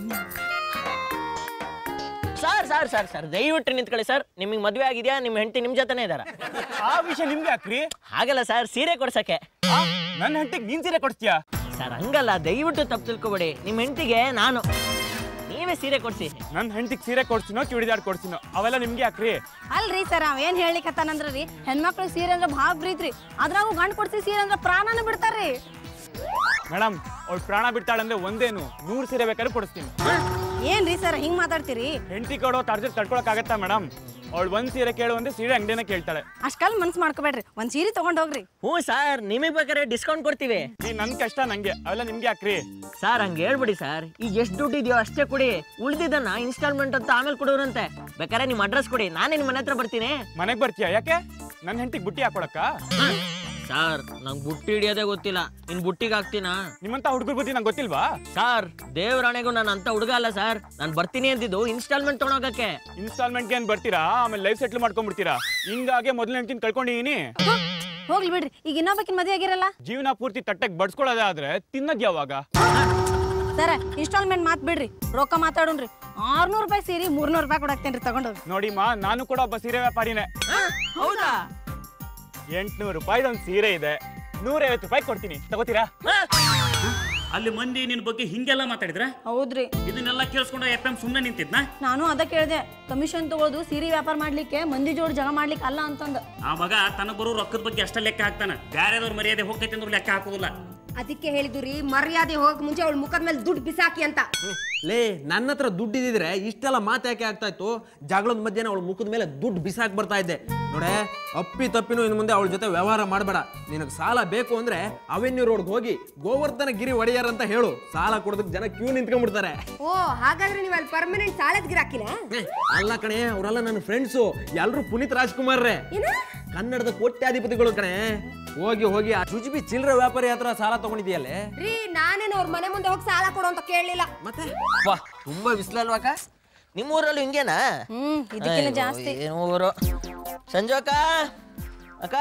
ಸರ್ ಸರ್ ಸರ್ ಸರ್ ದಯವಿಟ್ಟು ನಿಂತ್ಕೊಳ್ಳಿ ಸರ್ ನಿಮಗೆ ಮದ್ವೆ ಆಗಿದ್ಯಾ ನಿಮ್ಮ ಹೆಂಡತಿ ನಿಮ್ ಜೊತೆನೇ ಇದಾರ ಆ ವಿಷಯ ನಿಮ್ಗೆ ಯಾಕ್ರಿ ಹಾಗಲ್ಲ ಸರ್ ಸೀರೆ ಕೊಡ್ಸಕ್ಕೆ ನನ್ನ ಹೆಂಡತಿಗೆ ನೀನ್ ಸೀರೆ ಕೊಡ್ತೀಯಾ ಸರ್ ಹಂಗಲ್ಲ ದಯವಿಟ್ಟು ತಪ್ಪು ತಿಳ್ಕೊಬೇಡಿ ನಿಮ್ಮ ಹೆಂಡತಿಗೆ ನಾನು ನೀವೇ ಸೀರೆ ಕೊಡ್ಸಿ ನನ್ನ ಹೆಂಡತಿಗೆ ಸೀರೆ ಕೊಡ್ತೀನೋ ಚೂಡಿದಾರ್ ಕೊಡ್ತೀನೋ ಅವೆಲ್ಲ ನಿಮ್ಗೆ ಯಾಕ್ರಿ ಅಲ್ರಿ ಸರ್ ಅವ ಏನ್ ಹೇಳಿಕತ್ತಾನಂದ್ರ ರೀ ಹೆಣ್ಮಕ್ಳಿಗೆ ಸೀರೆ ಅಂದ್ರೆ ಭಾಳ ಪ್ರೀತ್ರಿ ಅದ್ರಾಗೂ ಗಂಡ್ ಕೊಡ್ಸಿ ಸೀರೆ ಅಂದ್ರೆ ಪ್ರಾಣನ ಬಿಡ್ತಾರ್ರಿ ಮೇಡಮ್ ಅವ್ಳು ಪ್ರಾಣ ಬಿಡ್ತಾಳಂದ್ರೆ ಒಂದೇನು ನೂರು ಸೀರೆ ಬೇಕಾದ್ರೆ ಕೊಡಿಸ್ತೀನಿ ಏನ್ರಿ ಸರ್ ಹಿಂಗ್ ಮಾತಾಡ್ತೀರಿ ಹೆಂಡತಿ ಕೊಡೋ ಟಾರ್ಚರ್ ತಡ್ಕೊಳಕ್ಕಾಗತ್ತಾ ಮೇಡಮ್ ಅವಳು ಒಂದ್ ಸೀರೆ ಕೇಳು ಅಂದ್ರೆ ಸೀರೆ ಅಂಗಡಿನ ಕೇಳ್ತಾಳೆ ಅಷ್ಟ್ಕಲ್ ಮನ್ಸ್ ಮಾಡ್ಕೋಬೇಡ್ರಿ ಒಂದ್ ಸೀರೆ ತಗೊಂಡ್ ಹೋಗ್ರಿ ಹ್ಞೂ ಸರ್ ನಿಮಗೆ ಬೇಕಾದ್ರೆ ಡಿಸ್ಕೌಂಟ್ ಕೊಡ್ತೀವಿ ನೀ ನನ್ ಕಷ್ಟ ನಂಗೆ ಅವೆಲ್ಲ ನಿಮ್ಗೆ ಯಾಕ್ರಿ ಸರ್ ಹಂಗೆ ಹೇಳ್ಬಿಡಿ ಸರ್ ಈಗ ಎಷ್ಟು ದುಡ್ಡು ಇದೆಯೋ ಅಷ್ಟೇ ಕೊಡಿ ಉಳಿದಿದ್ದನ್ನ ಇನ್ಸ್ಟಾಲ್ಮೆಂಟ್ ಅಂತ ಆಮೇಲೆ ಕೊಡೋರಂತೆ ಬೇಕಾದ್ರೆ ನಿಮ್ಮ ಅಡ್ರೆಸ್ ಕೊಡಿ ನಾನೇ ನಿಮ್ಮ ಮನೆ ಹತ್ರ ಬರ್ತೀನಿ ಮನೆಗ್ ಬರ್ತೀಯಾ ಯಾಕೆ ನನ್ನ ಹೆಂಡತಿಗೆ ಬುಟ್ಟಿ ಹಾಕೊಳಕ್ಕ ಸರ್ ನಂಗೆ ಬುಟ್ಟಿ ಹಿಡಿಯೋದೇ ಗೊತ್ತಿಲ್ಲ ಇನ್ ಬುಟ್ಟಿಗೆ ಹಾಕ್ತೀನಾ ನಿಮ್ಮಂತ ಹುಡುಗರ ಬುದ್ಧಿ ನಂಗೆ ಗೊತ್ತಿಲ್ವಾ ಸರ್ ದೇವರಾಣೆಗೂ ನಾನು ಅಂತ ಹುಡುಗ ಅಲ್ಲ ಸರ್ ನಾನು ಬರ್ತೀನಿ ಅಂತಿದ್ದು ಇನ್ಸ್ಟಾಲ್ಮೆಂಟ್ ತೊಗೊಂಡೋಗಕ್ಕೆ ಇನ್ಸ್ಟಾಲ್ಮೆಂಟ್ಗೆ ಏನ್ ಬರ್ತೀರಾ ಆಮೇಲೆ ಲೈಫ್ ಸೆಟ್ಲ್ ಮಾಡ್ಕೊಂಡ್ಬಿಡ್ತೀರಾ ಹಿಂಗಾಗೆ ಮೊದಲು ಹೆಂಡತಿನ ಕಳ್ಕೊಂಡಿದೀನಿ ಹೋಗ್ಲಿ ಬಿಡ್ರಿ ಈಗ ಇನ್ನೊಬ್ಬಕಿನ ಮದುವೆ ಆಗಿರಲ್ಲ ಜೀವನ ಪೂರ್ತಿ ತಟ್ಟೆಗೆ ಬಡ್ಸ್ಕೊಳ್ಳೋದೇ ಆದ್ರೆ ತಿನ್ನದ್ ಯಾವಾಗ ಸರ ಇನ್ಸ್ಟಾಲ್ಮೆಂಟ್ ಮಾತ್ ಬಿಡ್ರಿ ರೊಕ್ಕ ಮಾತಾಡೋಣ್ರಿ ಆರ್ನೂರು ರೂಪಾಯಿ ಸೀರೆ ಮೂರ್ನೂರು ರೂಪಾಯಿ ಕೊಡಾಕ್ತೇನ್ರಿ ತಗೊಂಡೋಗ್ರಿ ನೋಡಿ ಮಾ ನಾನು ಕೂಡ ಒಬ್ಬ ಸೀರೆ ವ್ಯಾಪಾರಿನೇ ಹೌದಾ ಎಂಟ್ನೂರು ರೂಪಾಯಿ ಒಂದು ಸೀರೆ ಇದೆ ನೂರೈವತ್ತು ರೂಪಾಯಿ ಕೊಡ್ತೀನಿ ತಗೋತೀರಾ ಅಲ್ಲಿ ಮಂದಿ ನಿನ್ ಬಗ್ಗೆ ಹಿಂಗೆಲ್ಲ ಮಾತಾಡಿದ್ರ ಹೌದ್ರಿ ಇದನ್ನೆಲ್ಲ ಕೇಳಿಸ್ಕೊಂಡು ಎಫ್ ಎಂ ಸುಮ್ಮನೆ ನಿಂತಿದ್ನ ನಾನು ಅದ ಕೇಳಿದೆ ಕಮಿಷನ್ ತಗೊಳ್ಳೋದು ಸೀರೆ ವ್ಯಾಪಾರ ಮಾಡ್ಲಿಕ್ಕೆ ಮಂದಿ ಜೋಡಿ ಜಗ ಮಾಡ್ಲಿಕ್ಕೆ ಅಲ್ಲ ಅಂತಂದ ಆ ಮಗ ತನಗೆ ಬರೋ ರೊಕ್ಕದ ಬಗ್ಗೆ ಅಷ್ಟ ಲೆಕ್ಕ ಹಾಕ್ತಾನ ಬ್ಯಾರೆದವ್ರ ಮರ್ಯಾದೆ ಹೋಗ್ತೈತೆ ಅಂದ್ರೆ ಲೆಕ್ಕ ಹಾಕೋದಿಲ್ಲ ಅದಕ್ಕೆ ಹೇಳಿದ್ದು ರೀ ಮರ್ಯಾದೆ ಹೋಗಕ್ ಮುಂಚೆ ಅವಳ ಮುಖದ ಮೇಲೆ ದುಡ್ಡು ಬಿಸಾಕಿ ಅಂತ ಲೇ ನನ್ನ ಹತ್ರ ದುಡ್ಡು ಇದ್ದಿದ್ರೆ ಇಷ್ಟೆಲ್ಲ ಮಾತು ಯಾಕೆ ಆಗ್ತಾ ಇತ್ತು ಜಗಳದ ಮಧ್ಯೆ ಅವಳ ಮುಖದ ಮೇಲೆ ದುಡ್ಡು ಬಿಸಾಕ್ ಬರ್ತಾ ಇದ್ದೆ ನೋಡೆ ಅಪ್ಪಿ ತಪ್ಪಿನೂ ಇನ್ನು ಮುಂದೆ ಅವಳ ಜೊತೆ ವ್ಯವಹಾರ ಮಾಡಬೇಡ ನಿನಗೆ ಸಾಲ ಬೇಕು ಅಂದ್ರೆ ಅವೆನ್ಯೂ ರೋಡ್ಗೆ ಹೋಗಿ ಗೋವರ್ಧನ ಗಿರಿ ಒಡೆಯರ್ ಅಂತ ಹೇಳು ಸಾಲ ಕೊಡೋದಕ್ಕೆ ಜನ ಕ್ಯೂ ನಿಂತ್ಕೊಂಡ್ಬಿಡ್ತಾರೆ ಓ ಹಾಗಾದ್ರೆ ನೀವು ಅಲ್ಲಿ ಪರ್ಮನೆಂಟ್ ಸಾಲದ ಗಿರಾಕಿನ ಏ, ಅಲ್ಲ ಕಣೆ ಅವರೆಲ್ಲ ನನ್ನ ಫ್ರೆಂಡ್ಸು ಎಲ್ಲರೂ ಪುನೀತ್ ರಾಜ್ಕುಮಾರ್ರೆ ಏನ ಕನ್ನಡದ ಕೋಟ್ಯಾಧಿಪತಿಗಳು ಕಣೆ ಹೋಗಿ ಹೋಗಿ ಆ ಜುಜುಬಿ ಚಿಲ್ಲರೆ ವ್ಯಾಪಾರಿ ಹತ್ರ ಸಾಲ ತಗೊಂಡಿದ್ಯಲ್ಲೇ ರೀ ನಾನೇನು ಅವ್ರ ಮನೆ ಮುಂದೆ ಹೋಗಿ ಸಾಲ ಕೊಡು ಅಂತ ಕೇಳಲಿಲ್ಲ ಮತ್ತೆ ವಾ ತುಂಬಾ ಬಿಸಿಲಲ್ವಾಕ ನಿಮ್ಮ ಊರಲ್ಲೂ ಹಿಂಗೇನಾ ಹ್ಮ್ ಇದಕ್ಕಿಂತ ಅಯ್ಯೋ, ಜಾಸ್ತಿ ಏನು ಊರು ಸಂಜು ಅಕ್ಕ ಅಕ್ಕ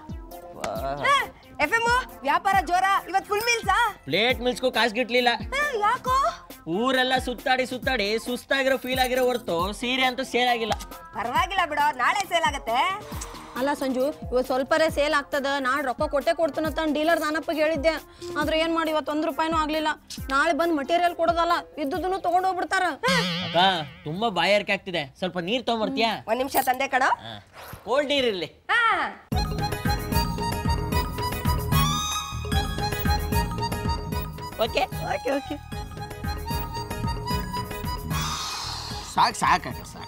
ಎಫ್ ಎಮ್ ವ್ಯಾಪಾರ ಜೋರ ಇವತ್ ಫುಲ್ ಮೀಲ್ಸಾ ಪ್ಲೇಟ್ ಮಿಲ್ಸ್ಗೂ ಕಾಸು ಗಿಟ್ಲಿಲ್ಲ ಯಾಕೋ ಊರೆಲ್ಲ ಸುತ್ತಾಡಿ ಸುತ್ತಾಡಿ ಸುಸ್ತಾಗಿರೋ ಫೀಲ್ ಆಗಿರೋ ಹೊರತು ಸೀರೆ ಅಂತೂ ಸೇಲ್ ಆಗಿಲ್ಲ ಪರವಾಗಿಲ್ಲ ಬಿಡೋ ನಾಳೆ ಸೇಲ್ ಆಗತ್ತೆ ಅಲ್ಲ ಸಂಜು ಇವತ್ತು ಸ್ವಲ್ಪರೇ ಸೇಲ್ ಆಗ್ತದ ನಾಳೆ ರೊಕ್ಕ ಕೊಟ್ಟೆ ಕೊಡ್ತಾನಂತ ಡೀಲರ್ ದಾನಪ್ಪಗೆ ಹೇಳಿದ್ದೆ ಆದ್ರೆ ಏನ್ ಮಾಡಿ ಇವತ್ತು ಒಂದ್ ರೂಪಾಯಿನೂ ಆಗ್ಲಿಲ್ಲ ನಾಳೆ ಬಂದ್ ಮಟೀರಿಯಲ್ ಕೊಡೋದಲ್ಲ ಇದ್ದುದನ್ನು ತಗೊಂಡ್ ಹೋಗ್ಬಿಡ್ತಾರ ಅಕ್ಕ ತುಂಬಾ ಬಾಯಾರಿಕೆ ಆಗ್ತಿದೆ ಸ್ವಲ್ಪ ನೀರ್ ತಗೊಂಬರ್ತೀಯಾ ಒಂದ್ ನಿಮಿಷ ತಂದೆ ಕಣೋ ಕೋಲ್ಡ್ ನೀರ್ ಇರ್ಲಿ ಹಾ ಓಕೆ ಓಕೆ ಓಕೆ ಸಾಕ್ ಸಾಕ ಸಾಕ್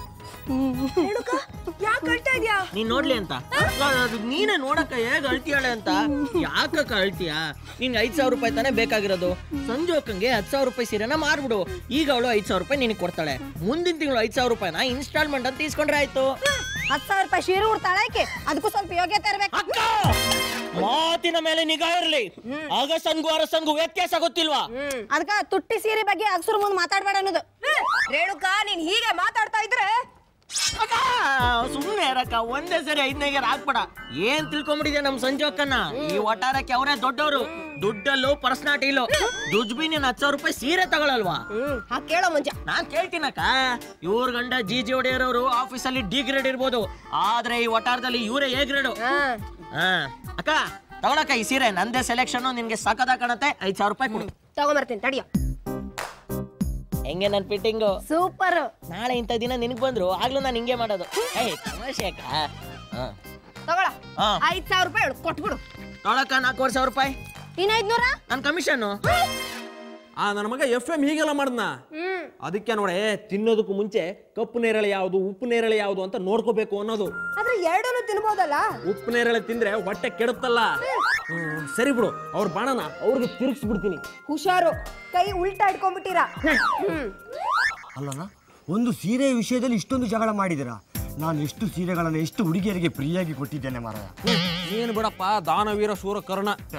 ಯಾಕೆ ಕಳ್ತಾ ಇದ್ಯಾ ನೀನ್ ನೋಡ್ಲಿ ಅಂತ ಅದು ನೀನೇ ನೋಡಕ್ಕ ಹೇಗ್ ಅಳ್ತಿಯಾಳೆ ಅಂತ ಯಾಕಕ್ಕ ಅಳ್ತೀಯ ನಿನ್ ಐದ್ ಸಾವಿರ ರೂಪಾಯಿ ತಾನೇ ಬೇಕಾಗಿರೋದು ಸಂಜು ಅಕ್ಕಂಗೆ ಹತ್ತು ಸಾವಿರ ರೂಪಾಯಿ ಸೀರೆನ ಮಾರ್ಬಿಡು ಈಗ ಅವಳು ಐದ್ ಸಾವಿರ ರೂಪಾಯಿ ನಿನಗೆ ಕೊಡ್ತಾಳೆ ಮುಂದಿನ ತಿಂಗಳು ಐದ್ ಸಾವಿರ ರೂಪಾಯಿನ ಇನ್ಸ್ಟಾಲ್ಮೆಂಟ್ ಅಂತ ಇಸ್ಕೊಂಡ್ರೆ ಆಯ್ತು ಹತ್ತು ಸಾವಿರ ರೂಪಾಯಿ ಶೀರೆ ಉಡ್ತಾಳೆ ಆಕೆ ಅದಕ್ಕೂ ಸ್ವಲ್ಪ ಯೋಗ್ಯತೆ ಇರ್ಬೇಕು ಅಕ್ಕ ಮಾತಿನ ಮೇಲೆ ನಿಗಾ ಇರ್ಲಿ ಅಗಸನ್ಗು ಅರಸನ್ಗು ವ್ಯತ್ಯಾಸ ಗೊತ್ತಿಲ್ವಾ ಅದಕ್ಕ ತುಟ್ಟಿ ಸೀರೆ ಬಗ್ಗೆ ಅಗ್ಸರು ಮುಂದೆ ಮಾತಾಡ್ಬೇಡ ಅನ್ನೋದು ರೇಣುಕಾ ನೀನ್ ಹೀಗೆ ಮಾತಾಡ್ತಾ ಇದ್ರೆ ಅಕ್ಕ ಸುಮ್ಮನೆ ಇರಕ್ಕ ಒಂದೇ ಸರಿ ಐದನೇಗೆ ಹಾಕ್ಬೇಡ ಏನ್ ತಿಳ್ಕೊಂಬಿಟ್ಟಿದೆ ನಮ್ ಸಂಜು ಅಕ್ಕನ ಈ ಒಟ್ಟಾರಕ್ಕೆ ಅವರೇ ದೊಡ್ಡವರು ದುಡ್ಡಲ್ಲೂ ಪರ್ಸನಾಟಿಲು ದುಡ್ಬಿ ನೀನ್ ಹತ್ತು ಸಾವಿರ ರೂಪಾಯಿ ಸೀರೆ ತಗೊಳಲ್ವಾ ಹ್ಮ್ ಹಾ ಕೇಳೋ ಮುಂಚೆ ನಾನ್ ಕೇಳ್ತೀನಕ್ಕ ಇವ್ರ ಗಂಡ ಜಿ ಜಿ ಒಡೆಯರವರು ಆಫೀಸಲ್ಲಿ ಡಿ ಗ್ರೇಡ್ ಇರ್ಬೋದು ಆದ್ರೆ ಈ ಒಟ್ಟಾರದಲ್ಲಿ ಇವರೇ ಎ ಗ್ರೇಡು ಹಾ ಹಾ ಅಕ್ಕ ತಗೊಳಕ್ಕ ಈ ಸೀರೆ ನಂದೇ ಸೆಲೆಕ್ಷನ್ ನಿನ್ಗೆ ಸಕದ ಕಾಣತ್ತೆ ಐದ್ ಸಾವಿರ ರೂಪಾಯಿ ಕೊಡು ತಗೊಂಬರ್ತೀನಿ ತಡಿಯೋ ಹೆಂಗೆ ನನ್ ಫಿಟ್ಟಿಂಗು ಸೂಪರ್ ನಾಳೆ ಇಂಥ ದಿನ ನಿನಗ್ ಬಂದ್ರು ಆಗ್ಲೂ ನಾನು ಹಿಂಗೆ ಮಾಡೋದು ಏಯ್ ತಮಾಷೆ ಅಕ್ಕ ಹಾ ತಗೊಳ ಹಾ ಐದ್ ಸಾವಿರ ರೂಪಾಯಿ ಹೇಳು ಕೊಟ್ಬಿಡು ತೊಳಕ ನಾಲ್ಕೂವರೆ ಸಾವಿರ ರೂಪಾಯಿ ಇನ್ನ ಐದ್ನೂರ ನನ್ನ ಕಮಿಷನ್ನು ಆ ನನ್ನ ಮಗ ಎಫ್ ಎಂ ಹೀಗೆಲ್ಲ ಮಾಡ್ದ ಹ್ಮ್ ಅದಕ್ಕೆ ನೋಡೆ ತಿನ್ನೋದಕ್ಕೂ ಮುಂಚೆ ಕಪ್ಪು ನೇರಳೆ ಯಾವುದು ಉಪ್ಪು ನೇರಳೆ ಯಾವುದು ಅಂತ ನೋಡ್ಕೋಬೇಕು ಅನ್ನೋದು ಆದ್ರೆ ಎರಡೂ ತಿನ್ಬೋದಲ್ಲ ಉಪ್ಪು ನೇರಳೆ ತಿಂದ್ರೆ ಹೊಟ್ಟೆ ಕೆಡುತ್ತಲ್ಲ ಹ್ಮ್, ಸರಿ ಬಿಡು ಅವ್ರ ಬಾಣನ ಅವ್ರಿಗೆ ತಿರುಗಿಸ್ಬಿಡ್ತೀನಿ ಹುಷಾರು ಕೈ ಉಲ್ಟಾ ಇಟ್ಕೊಂಡ್ಬಿಟ್ಟಿರಾ ಹ್ಮ್ ಅಲ್ಲಣ್ಣ ಒಂದು ಸೀರೆ ವಿಷಯದಲ್ಲಿ ಇಷ್ಟೊಂದು ಜಗಳ ಮಾಡಿದಿರಾ ನಾನು ಎಷ್ಟು ಸೀರೆಗಳನ್ನು ಎಷ್ಟು ಹುಡುಗಿಯರಿಗೆ ಫ್ರೀಯಾಗಿ ಕೊಟ್ಟಿದ್ದೇನೆ ಮಾರಾಯ ಏನು ಬಿಡಪ್ಪ ದಾನವೀರ ಶೂರ ಕರ್ಣ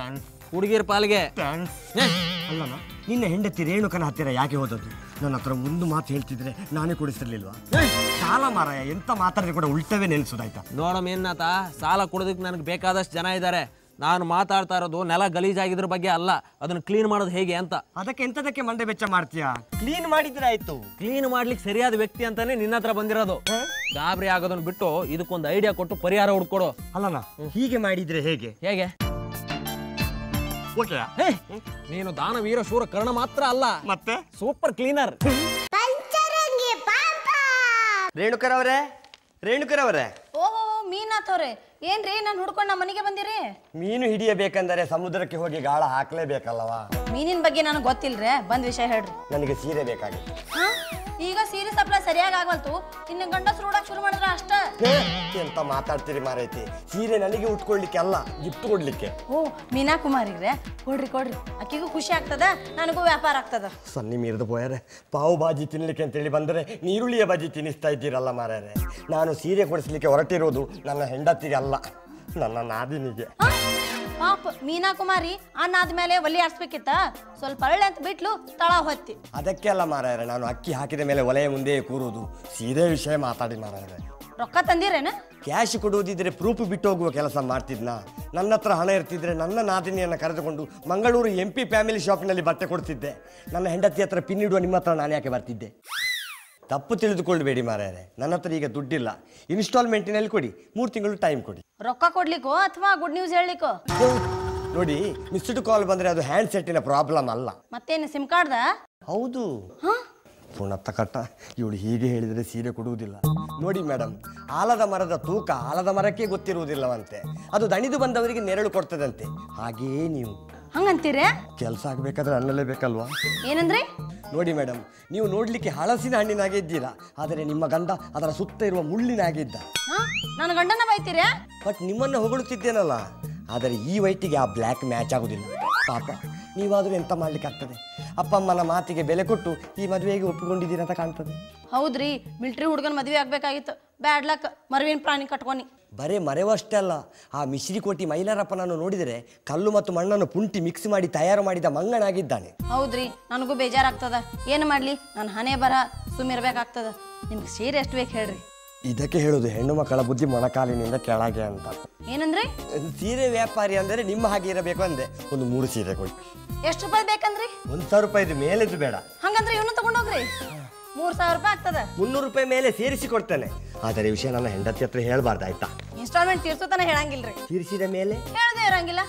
ಹುಡುಗಿರ್ ಪಾಲ್ಗೆ ಅಲ್ಲಣ್ಣ ನಿನ್ನ ಹೆಂಡತಿ ರೇಣುಕನ ಹತ್ತಿರ ಯಾಕೆ ಹೋದದ್ದು ನನ್ನ ಹತ್ರ ಒಂದು ಮಾತು ಹೇಳ್ತಿದ್ರೆ ನಾನೇ ಕೊಡಿಸ್ತಿರ್ಲಿಲ್ವಾ ಸಾಲ ಮಾರಾಯ ಎಂತ ಮಾತಾಡಿದ್ರೆ ಕೂಡ ಉಲ್ಟವೇ ನೆನ್ಸೋದಾಯ್ತಾ ನೋಡಮ್ ಏನಾತ ಸಾಲ ಕೊಡೋದಕ್ಕೆ ನನಗೆ ಬೇಕಾದಷ್ಟು ಜನ ಇದ್ದಾರೆ ನಾನು ಮಾತಾಡ್ತಾ ಇರೋದು ನೆಲ ಗಲೀಜಾಗಿದ್ರ ಬಗ್ಗೆ ಅಲ್ಲ ಅದನ್ನ ಕ್ಲೀನ್ ಮಾಡೋದು ಹೇಗೆ ಅಂತ ಅದಕ್ಕೆ ಎಂತದಕ್ಕೆ ಮಂಡೆ ಬೆಚ್ಚ ಮಾಡ್ತೀಯಾ ಕ್ಲೀನ್ ಮಾಡಿದ್ರೆ ಆಯ್ತು ಕ್ಲೀನ್ ಮಾಡ್ಲಿಕ್ಕೆ ಸರಿಯಾದ ವ್ಯಕ್ತಿ ಅಂತಾನೆ ನಿನ್ನ ಹತ್ರ ಬಂದಿರೋದು ಗಾಬರಿ ಆಗೋದನ್ನ ಬಿಟ್ಟು ಇದಕ್ಕೊಂದು ಐಡಿಯಾ ಕೊಟ್ಟು ಪರಿಹಾರ ಹುಡ್ಕೊಡು ಅಲ್ಲಣ್ಣ ಹೀಗೆ ಮಾಡಿದ್ರೆ ಹೇಗೆ ಹೇಗೆ ಓಕೆ ಹೇ, ನೀನು ದಾನವೀರ ಶೂರ ಕರ್ಣ ಮಾತ್ರ ಅಲ್ಲ ಮತ್ತೆ ಸೂಪರ್ ಕ್ಲೀನರ್ ರೇಣುಕರವರೇ ರೇಣುಕರವರೇ ಓಹೋ ಮೀನಾಥವ್ರೆ ಏನ್ರಿ ನಾನು ಹುಡ್ಕೊಂಡು ನಮ್ಮ ಮನೆಗೆ ಬಂದಿರಿ ಮೀನು ಹಿಡಿಯಬೇಕಂದರೆ ಸಮುದ್ರಕ್ಕೆ ಹೋಗಿ ಗಾಳ ಹಾಕ್ಲೇಬೇಕಲ್ಲವಾ ಮೀನಿನ ಬಗ್ಗೆ ನನಗೆ ಗೊತ್ತಿಲ್ರೇ ಬಂದ್ ವಿಷಯ ಹೇಳ್ರಿ ನನಗೆ ಸೀರೆ ಬೇಕಾಗಿತ್ತು ಹಾ ಈಗ ಸೀರೆ ಸಪ್ಲೈ ಸರಿಯಾಗಿ ಆಗವಲ್ತು ಇನ್ನು ಗಂಡಸ್ರು ಉಡಕ್ ಶುರು ಮಾಡಿದ್ರ ಅಷ್ಟ ಹೇ, ಎಂತ ಮಾತಾಡ್ತೀರಿ ಮಾರೈತಿ ಸೀರೆ ನನಗೆ ಉಟ್ಕೊಳ್ಲಿಕ್ಕೆ ಅಲ್ಲ ಗಿಫ್ಟ್ ಕೊಡ್ಲಿಕ್ಕೆ ಓ ಮೀನಾ ಕುಮಾರಿಗ್ರೆ ಕೊಡ್ರಿ ಕೊಡ್ರಿ ಅಕ್ಕಿಗೂ ಖುಷಿ ಆಗ್ತದ ನನಗೂ ವ್ಯಾಪಾರ ಆಗ್ತದ ಸನ್ನಿ ಮೀರಿದು ಪೋಯರೆ ಪಾವು ಬಾಜಿ ತಿನ್ಲಿಕ್ಕೆ ಅಂತೇಳಿ ಬಂದರೆ ನೀರುಳ್ಳಿಯ ಬಾಜಿ ತಿನ್ನಿಸ್ತಾ ಇದ್ದೀರಲ್ಲ ಮಾರ್ಯಾರೆ ನಾನು ಸೀರೆ ಕೊಡಿಸ್ಲಿಕ್ಕೆ ಹೊರಟಿರೋದು ನನ್ನ ಹೆಂಡತಿಗೆ ಅಲ್ಲ ನನ್ನ ನಾದಿನಿಗೆ ಹಾ? ಪಾಪ ಮೀನಾ ಕುಮಾರಿ ಅನ್ನಾದ್ಮೇಲೆ ಒಲಿ ಆಡ್ಸ್ಬೇಕಿತ್ತ ಸ್ವಲ್ಪ ಅರಳೆ ಅಂತ ಬಿಟ್ಲು ತಳ ಹೊತ್ತಿ ಅದಕ್ಕೆ ಅಲ್ಲ ಮಾರಾಯರೆ ನಾನು ಅಕ್ಕಿ ಹಾಕಿದ ಮೇಲೆ ಒಲೆಯ ಮುಂದೆ ಕೂರುವುದು ಸೀರೆ ವಿಷಯ ಮಾತಾಡಿ ಮಾರಾಯರೆ ರೊಕ್ಕ ತಂದಿರೇನ ಕ್ಯಾಶ್ ಕೊಡುವುದಿದ್ರೆ ಪ್ರೂಫ್ ಬಿಟ್ಟು ಹೋಗುವ ಕೆಲಸ ಮಾಡ್ತಿದ್ನಾ ನನ್ನ ಹತ್ರ ಹಣ ಇರ್ತಿದ್ರೆ ನನ್ನ ನಾದಿನಿಯನ್ನು ಕರೆದುಕೊಂಡು ಮಂಗಳೂರು ಎಂ ಪಿ ಫ್ಯಾಮಿಲಿ ಶಾಪ್ನಲ್ಲಿ ಬಟ್ಟೆ ಕೊಡ್ತಿದ್ದೆ ನನ್ನ ಹೆಂಡತಿ ಹತ್ರ ಪಿನ್ ಇಡುವ ನಿಮ್ಮ ಹತ್ರ ನಾನು ಯಾಕೆ ಬರ್ತಿದ್ದೆ ತಪ್ಪು ತಿಳಿದುಕೊಳ್ಬೇಡಿ ಮಾರಾಯರೆ ನನ್ನ ಹತ್ರ ಈಗ ದುಡ್ಡಿಲ್ಲ ಇನ್ಸ್ಟಾಲ್ಮೆಂಟಿನಲ್ಲಿ ಕೊಡಿ ಮೂರು ತಿಂಗಳು ಟೈಮ್ ಕೊಡಿ ರೊಕ್ಕ ಕೊಡ್ಲಿಕ್ಕೋ ಅಥವಾ ಗುಡ್ ನ್ಯೂಸ್ ಹೇಳಲಿಕ್ಕೋ ನೋಡಿ ಮಿಸ್ಡ್ ಕಾಲ್ ಬಂದರೆ ಅದು ಹ್ಯಾಂಡ್ ಸೆಟ್ಟಿನ ಪ್ರಾಬ್ಲಮ್ ಅಲ್ಲ ಮತ್ತೇನು ಸಿಮ್ ಕಾರ್ಡ್ದ ಹೌದು ಪುಣತ್ತ ಕಟ್ಟ ಇವಳು ಹೀಗೆ ಹೇಳಿದರೆ ಸೀರೆ ಕೊಡುವುದಿಲ್ಲ ನೋಡಿ ಮೇಡಮ್ ಆಲದ ಮರದ ತೂಕ ಆಲದ ಮರಕ್ಕೆ ಗೊತ್ತಿರುವುದಿಲ್ಲವಂತೆ ಅದು ದಣಿದು ಬಂದವರಿಗೆ ನೆರಳು ಕೊಡ್ತದಂತೆ ಹಾಗೆಯೇ ನೀವು ಹಂಗಂತೀರೇ ಕೆಲಸ ಆಗಬೇಕಾದ್ರೆ ಅನ್ನಲೇ ಬೇಕಲ್ವಾ ಏನಂದ್ರಿ ನೋಡಿ ಮೇಡಮ್ ನೀವು ನೋಡಲಿಕ್ಕೆ ಹಳಸಿನ ಹಣ್ಣಿನಾಗೆ ಇದ್ದೀರಾ ಆದರೆ ನಿಮ್ಮ ಗಂಡ ಅದರ ಸುತ್ತ ಇರುವ ಮುಳ್ಳಿನಾಗೆ ಇದ್ದ ಹಾ ನನ್ನ ಗಂಡನ ಬೈತೀರೇ ಬಟ್ ನಿಮ್ಮನ್ನು ಹೊಗಳುತ್ತಿದ್ದೇನಲ್ಲ ಆದರೆ ಈ ವೈಟಿಗೆ ಆ ಬ್ಲ್ಯಾಕ್ ಮ್ಯಾಚ್ ಆಗುದಿಲ್ಲ ಪಾಪ ನೀವಾದರೂ ಎಂತ ಮಾಡ್ಲಿಕ್ಕೆ ಆಗ್ತದೆ ಅಪ್ಪ ಅಮ್ಮನ ಮಾತಿಗೆ ಬೆಲೆ ಕೊಟ್ಟು ಈ ಮದುವೆಗೆ ಒಪ್ಪಿಕೊಂಡಿದ್ದೀರಾ ಅಂತ ಕಾಣ್ತದೆ ಹೌದ್ರಿ ಮಿಲ್ಟ್ರಿ ಹುಡುಗನ ಮದ್ವೆ ಆಗ್ಬೇಕಾಗಿತ್ತು ಬ್ಯಾಡ್ ಲಕ್ ಮರವಿನ ಪ್ರಾಣಿ ಕಟ್ಕೊನಿ ಬರೇ ಮರೆವಷ್ಟೇ ಅಲ್ಲ ಆ ಮಿಶ್ರಿಕೋಟಿ ಮೈಲಾರಪ್ಪನನ್ನು ನೋಡಿದರೆ ಕಲ್ಲು ಮತ್ತು ಮಣ್ಣನ್ನು ಪುಂಟಿ ಮಿಕ್ಸ್ ಮಾಡಿ ತಯಾರು ಮಾಡಿದ ಮಂಗನಾಗಿದ್ದಾನೆ ಹೌದ್ರಿ ನನಗೂ ಬೇಜಾರಾಗ್ತದ ಏನು ಮಾಡ್ಲಿ ನಾನು ಹಣೆ ಬರ ಸುಮ್ಮಿರ್ಬೇಕಾಗ್ತದ ನಿಮ್ಗೆ ಸೀರೆ ಎಷ್ಟು ಬೇಕು ಹೇಳ್ರಿ ಇದಕ್ಕೆ ಹೇಳುದು ಹೆಣ್ಣು ಮಕ್ಕಳ ಬುದ್ಧಿ ಮೊಣಕಾಲಿನಿಂದ ಕೆಳಗೆ ಅಂತ ಏನಂದ್ರಿ ಸೀರೆ ವ್ಯಾಪಾರಿ ಅಂದರೆ ನಿಮ್ಮ ಹಾಗೆ ಇರಬೇಕು ಅಂದೆ ಒಂದು ಮೂರು ಸೀರೆ ಕೊಡಿ ಎಷ್ಟು ರೂಪಾಯಿ ಬೇಕಂದ್ರಿ ಒಂದು ಸಾವಿರ ರೂಪಾಯಿದು ಮೇಲೆದು ಬೇಡ ಹಂಗಂದ್ರೆ ಇವನು ತಗೊಂಡೋಗ್ರಿ ಮೂರ್ ಸಾವಿರ ರೂಪಾಯಿ ಆಗ್ತದ ಮುನ್ನೂರು ರೂಪಾಯಿ ಮೇಲೆ ಸೇರಿಸಿ ಕೊಡ್ತೇನೆ ಆದರೆ ಈ ವಿಷಯ ನನ್ನ ಹೆಂಡತಿ ಹತ್ರ ಹೇಳ್ಬಾರ್ದು ಆಯ್ತಾ ಇನ್ಸ್ಟಾಲ್ಮೆಂಟ್ ತೀರ್ಸೋತನ ಹೇಳಂಗಿಲ್ರಿ ತೀರಿಸಿದ ಮೇಲೆ ಹೇಳ್ದೆ ಇರಂಗಿಲ್ಲ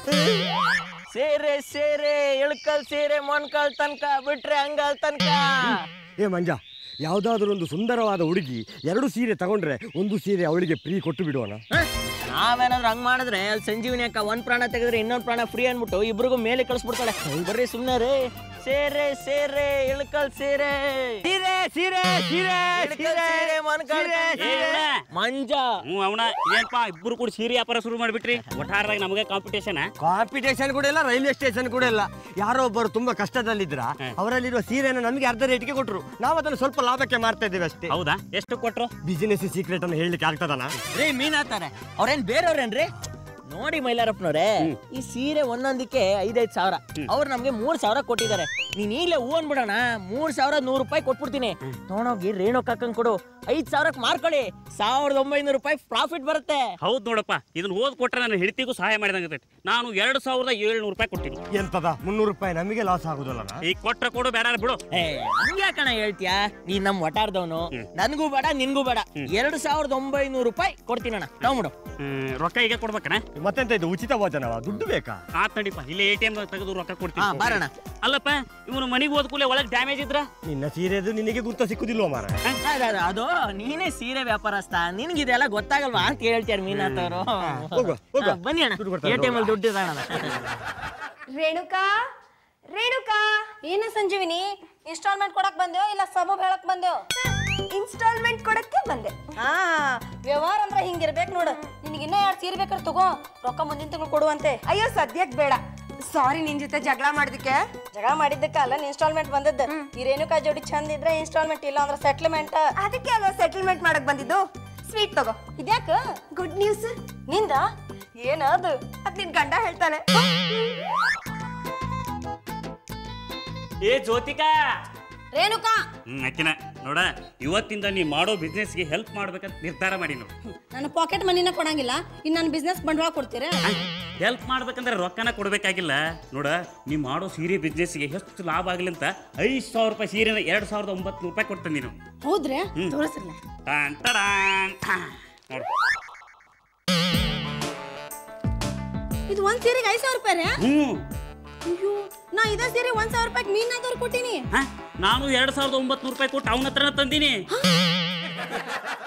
ಸೇರೆ ಸೇರೆ ಇಳ್ಕಲ್ ಸೇರೆ ಮೊಣ್ಕಲ್ ತನಕ ಬಿಟ್ರೆ ಹಂಗಲ್ ತನಕ ಏ ಮಂಜ ಯಾವುದಾದ್ರೂ ಒಂದು ಸುಂದರವಾದ ಹುಡುಗಿ ಎರಡು ಸೀರೆ ತಗೊಂಡ್ರೆ ಒಂದು ಸೀರೆ ಅವಳಿಗೆ ಫ್ರೀ ಕೊಟ್ಟು ಬಿಡೋಣ ನಾವೇನಾದ್ರೂ ಹಂಗ್ ಮಾಡಿದ್ರೆ ಅಲ್ಲಿ ಸಂಜೀವಿನಿ ಅಕ್ಕ ಒಂದ್ ಪ್ರಾಣ ತೆಗೆದ್ರೆ ಇನ್ನೊಂದ್ ಪ್ರಾಣ ಫ್ರೀ ಅನ್ಬಿಟ್ಟು ಇಬ್ರಿಗೂ ಮೇಲೆ ಕಳಿಸ್ಬಿಡ್ತಾಳೆ ಬರ್ರಿ ಸುಮ್ನೆ ರೀ ಸೇರೆ ಸೇರೆ ಇಳ್ಕಲ್ ಸೇರೆ ಸೀರೆ ಸೀರೆ ಸೀರೆ ಇಳ್ಕಲ್ ಸೇರೆ ಮೊಣ್ಕಲ್ ತನ್ಕ. ಮಂಜ ಹ್ಞೂ ಅವನ ಏನಪ್ಪ ಇಬ್ಬರು ಕೂಡ ಸೀರೆ ವ್ಯಾಪಾರ ಶುರು ಮಾಡಿಬಿಟ್ರಿ ಒಟ್ಟಾರದಾಗ ನಮಗೆ ಕಾಂಪಿಟೇಷನ್ ಕಾಂಪಿಟೇಷನ್ ಕೂಡ ಇಲ್ಲ ರೈಲ್ವೆ ಸ್ಟೇಷನ್ ಕೂಡ ಇಲ್ಲ ಯಾರೋ ಒಬ್ಬರು ತುಂಬಾ ಕಷ್ಟದಲ್ಲಿದ್ರ ಅವರಲ್ಲಿರುವ ಸೀರೆಯನ್ನು ನಮಗೆ ಅರ್ಧ ರೇಟ್ಗೆ ಕೊಟ್ಟರು ನಾವು ಅದನ್ನು ಸ್ವಲ್ಪ ಲಾಭಕ್ಕೆ ಮಾರ್ತಾ ಇದ್ದೇವೆ ಅಷ್ಟೇ ಹೌದಾ ಎಷ್ಟು ಕೊಟ್ರು ಬಿಸಿನೆಸ್ ಸೀಕ್ರೆಟ್ ಅನ್ನು ಹೇಳಲಿಕ್ಕೆ ಆಗ್ತದನ ರೀ ಮೀನಾತಾರೆ ಅವ್ರೇನ್ ಬೇರೆಯವ್ರೇನ್ರಿ ನೋಡಿ ಮೈಲಾರಪ್ಪನವ್ರೆ ಈ ಸೀರೆ ಒಂದೊಂದಕ್ಕೆ ಐದೈದು ಸಾವಿರ ಅವ್ರು ನಮ್ಗೆ ಮೂರ್ ಸಾವಿರ ಕೊಟ್ಟಿದ್ದಾರೆ ನೀನ್ ಈಗಲೇ ಹೂ ಅನ್ಬಿಡೋಣ ಮೂರ್ ಸಾವಿರ ನೂರು ರೂಪಾಯಿ ಕೊಟ್ಬಿಡ್ತೀನಿ ತೊಗೊಂಡೋಗಿ ರೇಣು ಕಾಕಂಗ್ ಕೊಡು ಐದ್ ಸಾವಿರಕ್ಕೆ ಮಾರ್ಕೊಳ್ಳಿ ಸಾವಿರದ ಒಂಬೈನೂರು ರೂಪಾಯಿ ಪ್ರಾಫಿಟ್ ಬರುತ್ತೆ ಹೌದು ನೋಡಪ್ಪ ಇದನ್ನ ಓದ್ ಕೊಟ್ರೆ ನನ್ನ ಹೆಂಡತಿಗೂ ಸಹಾಯ ಮಾಡಿದಂಗೆ ನಾನು ಎರಡು ಸಾವಿರದ ಏಳ್ನೂರು ರೂಪಾಯಿ ಕೊಟ್ಟಿನಿ ಎಂತದ ಮುನ್ನೂರು ರೂಪಾಯಿ ನಮಗೆ ಲಾಸ್ ಆಗುದಲ್ಲ ಈಗ ಕೊಟ್ರೆ ಕೊಡು ಬೇಡ ಬಿಡು ಏ ಹಂಗ್ಯಾಕಣ ಹೇಳ್ತೀಯಾ ನೀನ್ ನಮ್ ಒಟಾರ್ದವನು ನನ್ಗೂ ಬೇಡ ನಿನ್ಗೂ ಬೇಡ ಎರಡು ಸಾವಿರದ ಒಂಬೈನೂರು ರೂಪಾಯಿ ಕೊಡ್ತೀನಣ್ಣ ತಗೊಂಬಿಡು ಹ್ಮ್, ರೊಕ್ಕ ಈಗ ಕೊಡ್ಬೇಕನ ಮತ್ತೆಂತ ಇದು ಉಚಿತ ಭೋಜನವ ದುಡ್ಡು ಬೇಕಾ ಆತ್ ನಡಿಪ್ಪ ಇಲ್ಲೇ ಎ ಟಿ ಎಮ್ ತೆಗೆದು ರೊಕ್ಕ ಹಾ ಕೊಡ್ತೀನಿ ಬಾರಣ ಅಲ್ಲಪ್ಪ ಇವನು ಮನೆಗೆ ಹೋದ ಕೂಡಲೇ ಒಳಗೆ ಡ್ಯಾಮೇಜ್ ಇದ್ರ ನಿನ್ನ ಸೀರೆದು ನಿನಗೆ ಗುರ್ತ ಸಿಕ್ಕುದಿಲ್ವ ಮಾರ ಅದು ನೀನೇ ಸೀರೆ ವ್ಯಾಪಾರಸ್ಥ ನಿನ್ಗಿದೆಲ್ಲ ಗೊತ್ತಾಗಲ್ವಾ ಅಂತ ಹೇಳ್ತಾರೆ ಮೀನಾಥವ್ರು ಹೋಗು, ಹೋಗು. ಹಾ, ಬನ್ನಿ ಅಣ್ಣ ದುಡ್ಡು ಕೊಡ್ತಾರೆ, ಎ ಟಿ ಎಮ್ ಅಲ್ಲಿ ದುಡ್ಡು ಇದೆ ಅಣ್ಣ ರೇಣುಕಾ ರೇಣುಕಾ ಏನು ಸಂಜೀವಿನಿ ಇನ್ಸ್ಟಾಲ್ಮೆಂಟ್ ಕೊಡಕ್ ಬಂದೇವ್ ಇಲ್ಲ ಸಬೂಬ್ ಹೇಳಕ್ ಬಂದೇವ್ ಇನ್ಸ್ಟಾಲ್ಮೆಂಟ್ ಕೊಡಕ್ಕೆ ಬಂದೆ ಹಾ ವ್ಯವಹಾರ ಅಂದ್ರೆ ಹಿಂಗಿರ್ಬೇಕು ನೋಡು ನಿನಗೆ ಇನ್ನೂ ಎರಡು ಸೀರೆ ಬೇಕಾದ್ರೆ ತಗೋ ರೊಕ್ಕ ಮುಂದಿನ ತಿಂಗಳು ಕೊಡುವಂತೆ ಅಯ್ಯೋ ಸದ್ಯಕ್ ಬೇಡ ಸಾರಿ ನಿನ್ ಜೊತೆ ಜಗಳ ಮಾಡೋದಕ್ಕೆ ಜಗಳ ಮಾಡಿದ್ದಕ್ಕ ಅಲ್ಲ ಇನ್ಸ್ಟಾಲ್ಮೆಂಟ್ ಬಂದದ್ದು ಈ ರೇಣುಕಾ ಜೋಡಿ ಚಂದ ಇದ್ರೆ ಇನ್ಸ್ಟಾಲ್ಮೆಂಟ್ ಇಲ್ಲ ಅಂದ್ರೆ ಸೆಟ್ಲ್ಮೆಂಟ್ ಅದಕ್ಕೆ ಅಲ್ವಾ ಸೆಟಲ್ಮೆಂಟ್ ಮಾಡಕ್ ಬಂದಿದ್ದು ಸ್ವೀಟ್ ತಗೋ ಇದ್ಯಾಕ ಗುಡ್ ನ್ಯೂಸ್ ನಿಂದ ಏನದು ಅದ್ ನಿನ್ ಗಂಡ ಹೇಳ್ತಾನೆ ಏ ಜ್ಯೋತಿಕಾ ರೇಣುಕಾ ಹ್ಮ್ ಅಕ್ಕಿನ ನೋಡ ಇವತ್ತಿಂದ ನೀ ಮಾಡೋ ಬಿಸ್ನೆಸ್ಗೆ ಹೆಲ್ಪ್ ಮಾಡ್ಬೇಕಂತ ನಿರ್ಧಾರ ಮಾಡಿ ನೋಡು ನನ್ನ ಪಾಕೆಟ್ ಮನಿನ ಕೊಡಂಗಿಲ್ಲ ಇನ್ನು ನನ್ನ ಬಿಸ್ನೆಸ್ ಬಂಡವಾಳ ಕೊಡ್ತೀರಾ ಹೆಲ್ಪ್ ಮಾಡ್ಬೇಕಂದ್ರೆ ರೊಕ್ಕನ ಕೊಡ್ಬೇಕಾಗಿಲ್ಲ ನೋಡ ನೀ ಮಾಡೋ ಸೀರೆ ಬಿಸ್ನೆಸ್ಗೆ ಎಷ್ಟು ಲಾಭ ಆಗಲಿ ಅಂತ ಐದು ಸಾವಿರ ರೂಪಾಯಿ ಸೀರೆನ ಎರಡು ಸಾವಿರದ ಒಂಬತ್ತು ರೂಪಾಯಿ ಕೊಡ್ತೇನೆ ನೀನು ಹೌದ್ರಿ ತೋರಿಸ್ರಲ್ಲ ಟಾನ್ ಟಡಾನ್. ಹಾ, ನೋಡು ಇದು ಒಂದ್ ಸೀರೆಗೆ ಐದ್ ಸಾವಿರ ರೂಪಾಯಿ ರೀ ಹ್ಞೂ ಅಯ್ಯೋ ನಾ ಇದೇ ಸೀರೆ ಒಂದ್ ಸಾವಿರ ರೂಪಾಯಿ ಮೀನಾದವ್ರು ಕೊಟ್ಟಿನಿ ಹಾ, ನಾನು ಎರಡು ಸಾವಿರದ ಒಂಬತ್ತು ರೂಪಾಯಿ ಕೊಟ್ಟು ಅವನ ಹತ್ರನ ತಂದೀನಿ